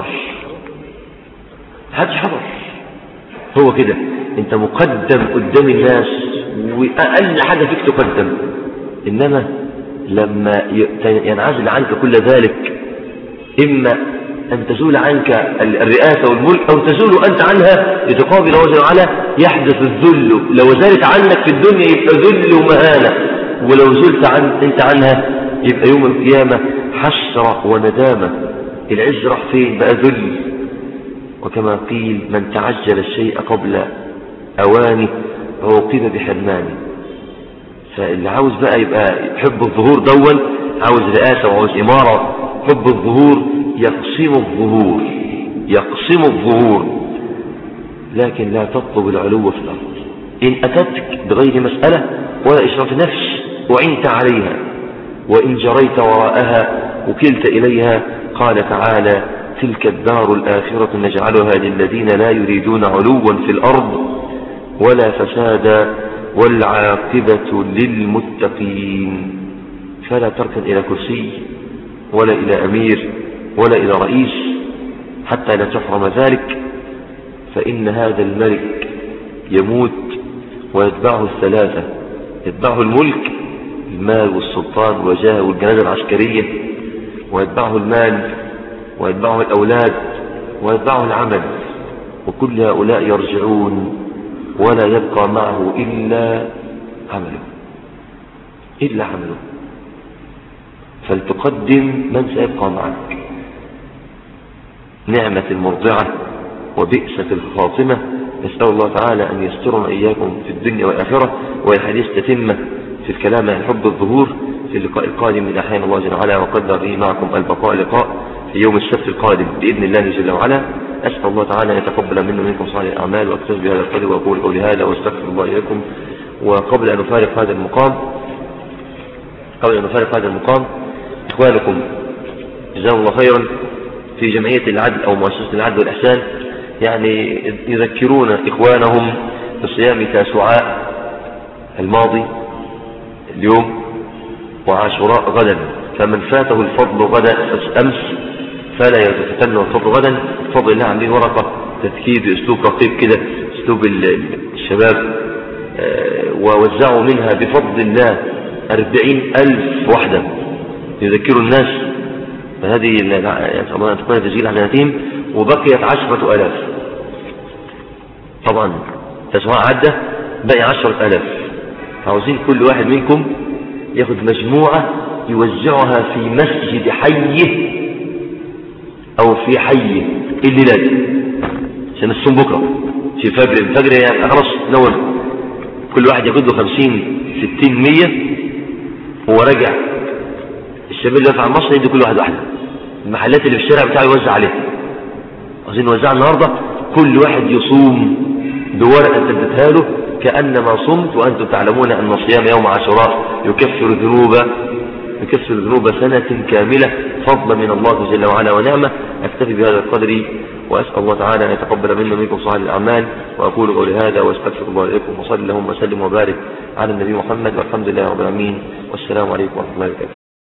ما حدش حضر هو كده انت مقدم قدام الناس واقل حاجة فيك تقدم انما لما ينعزل عنك كل ذلك اما أن تزول عنك الرئاسة والملك أو تزول أنت عنها لتقابل الله جل وعلا يحدث الذل لو زالت عنك في الدنيا يبقى ذل ومهانة ولو زلت عن أنت عنها يبقى يوم القيامة حسرة وندامة العز راح فين بقى ذل وكما قيل من تعجل الشيء قبل أوانه عوقب بحرمانه فاللي عاوز بقى يبقى يحب الظهور دون عاوز رئاسة وعاوز إمارة حب الظهور يقسم الظهور يقسم الظهور لكن لا تطلب العلو في الأرض إن أتتك بغير مسألة ولا إشراف نفس وعنت عليها وإن جريت وراءها وكلت إليها قال تعالى تلك الدار الآخرة نجعلها للذين لا يريدون علوا في الأرض ولا فسادا والعاقبة للمتقين فلا تركن إلى كرسي ولا إلى أمير ولا إلى رئيس حتى لا تحرم ذلك فإن هذا الملك يموت ويتبعه الثلاثة يتبعه الملك المال والسلطان والوجاه والجنازة العسكرية ويتبعه المال ويتبعه الأولاد ويتبعه العمل وكل هؤلاء يرجعون ولا يبقى معه إلا عمله إلا عمله فلتقدم من سيبقى معك نعمة المرضعة وبئسة الخاطمة نسأل الله تعالى أن يسترنا إياكم في الدنيا والآخرة والحديث تتمة في الكلام عن حب الظهور في اللقاء القادم من أحيان الله جل وعلا وقدر به معكم البقاء لقاء في يوم السبت القادم بإذن الله جل وعلا أسأل الله تعالى أن يتقبل منا ومنكم صالح الأعمال وأكتب بهذا القدر وأقول قولي هذا وأستغفر الله إليكم وقبل أن نفارق هذا المقام قبل أن نفارق هذا المقام إخوانكم جزاهم الله خيرا في جمعية العدل أو مؤسسة العدل والإحسان يعني يذكرون إخوانهم بصيام تاسعاء الماضي اليوم وعاشوراء غدا فمن فاته الفضل غدا أمس فلا يتفتن الفضل غدا بفضل الله عاملين ورقة تذكير بأسلوب رقيق كده أسلوب الشباب آه، ووزعوا منها بفضل الله أربعين ألف وحدة يذكروا الناس فهذه يعني الله أن تكون تسجيل حسناتهم وبقيت عشرة ألاف طبعا تسمع عدة باقي عشرة ألاف عاوزين كل واحد منكم ياخد مجموعة يوزعها في مسجد حيه أو في حيه الليلات عشان الصوم بكرة في فجر الفجر يعني خلاص نوم كل واحد ياخد له خمسين ستين مية هو راجع الشباب اللي واقف مصر يدي كل واحد واحدة المحلات اللي في الشارع بتاعه يوزع عليها عايزين نوزعها النهاردة كل واحد يصوم بورقة انت اديتها له كأنما صمت وأنتم تعلمون أن صيام يوم عاشوراء يكفر ذنوب يكفر ذنوب سنة كاملة فضلا من الله جل وعلا ونعمة أكتفي بهذا القدر وأسأل الله تعالى أن يتقبل منا منكم صالح الأعمال وأقول قولي هذا وأستغفر الله إليكم وصلي اللهم وسلم وبارك على النبي محمد والحمد لله رب العالمين والسلام عليكم ورحمة الله وبركاته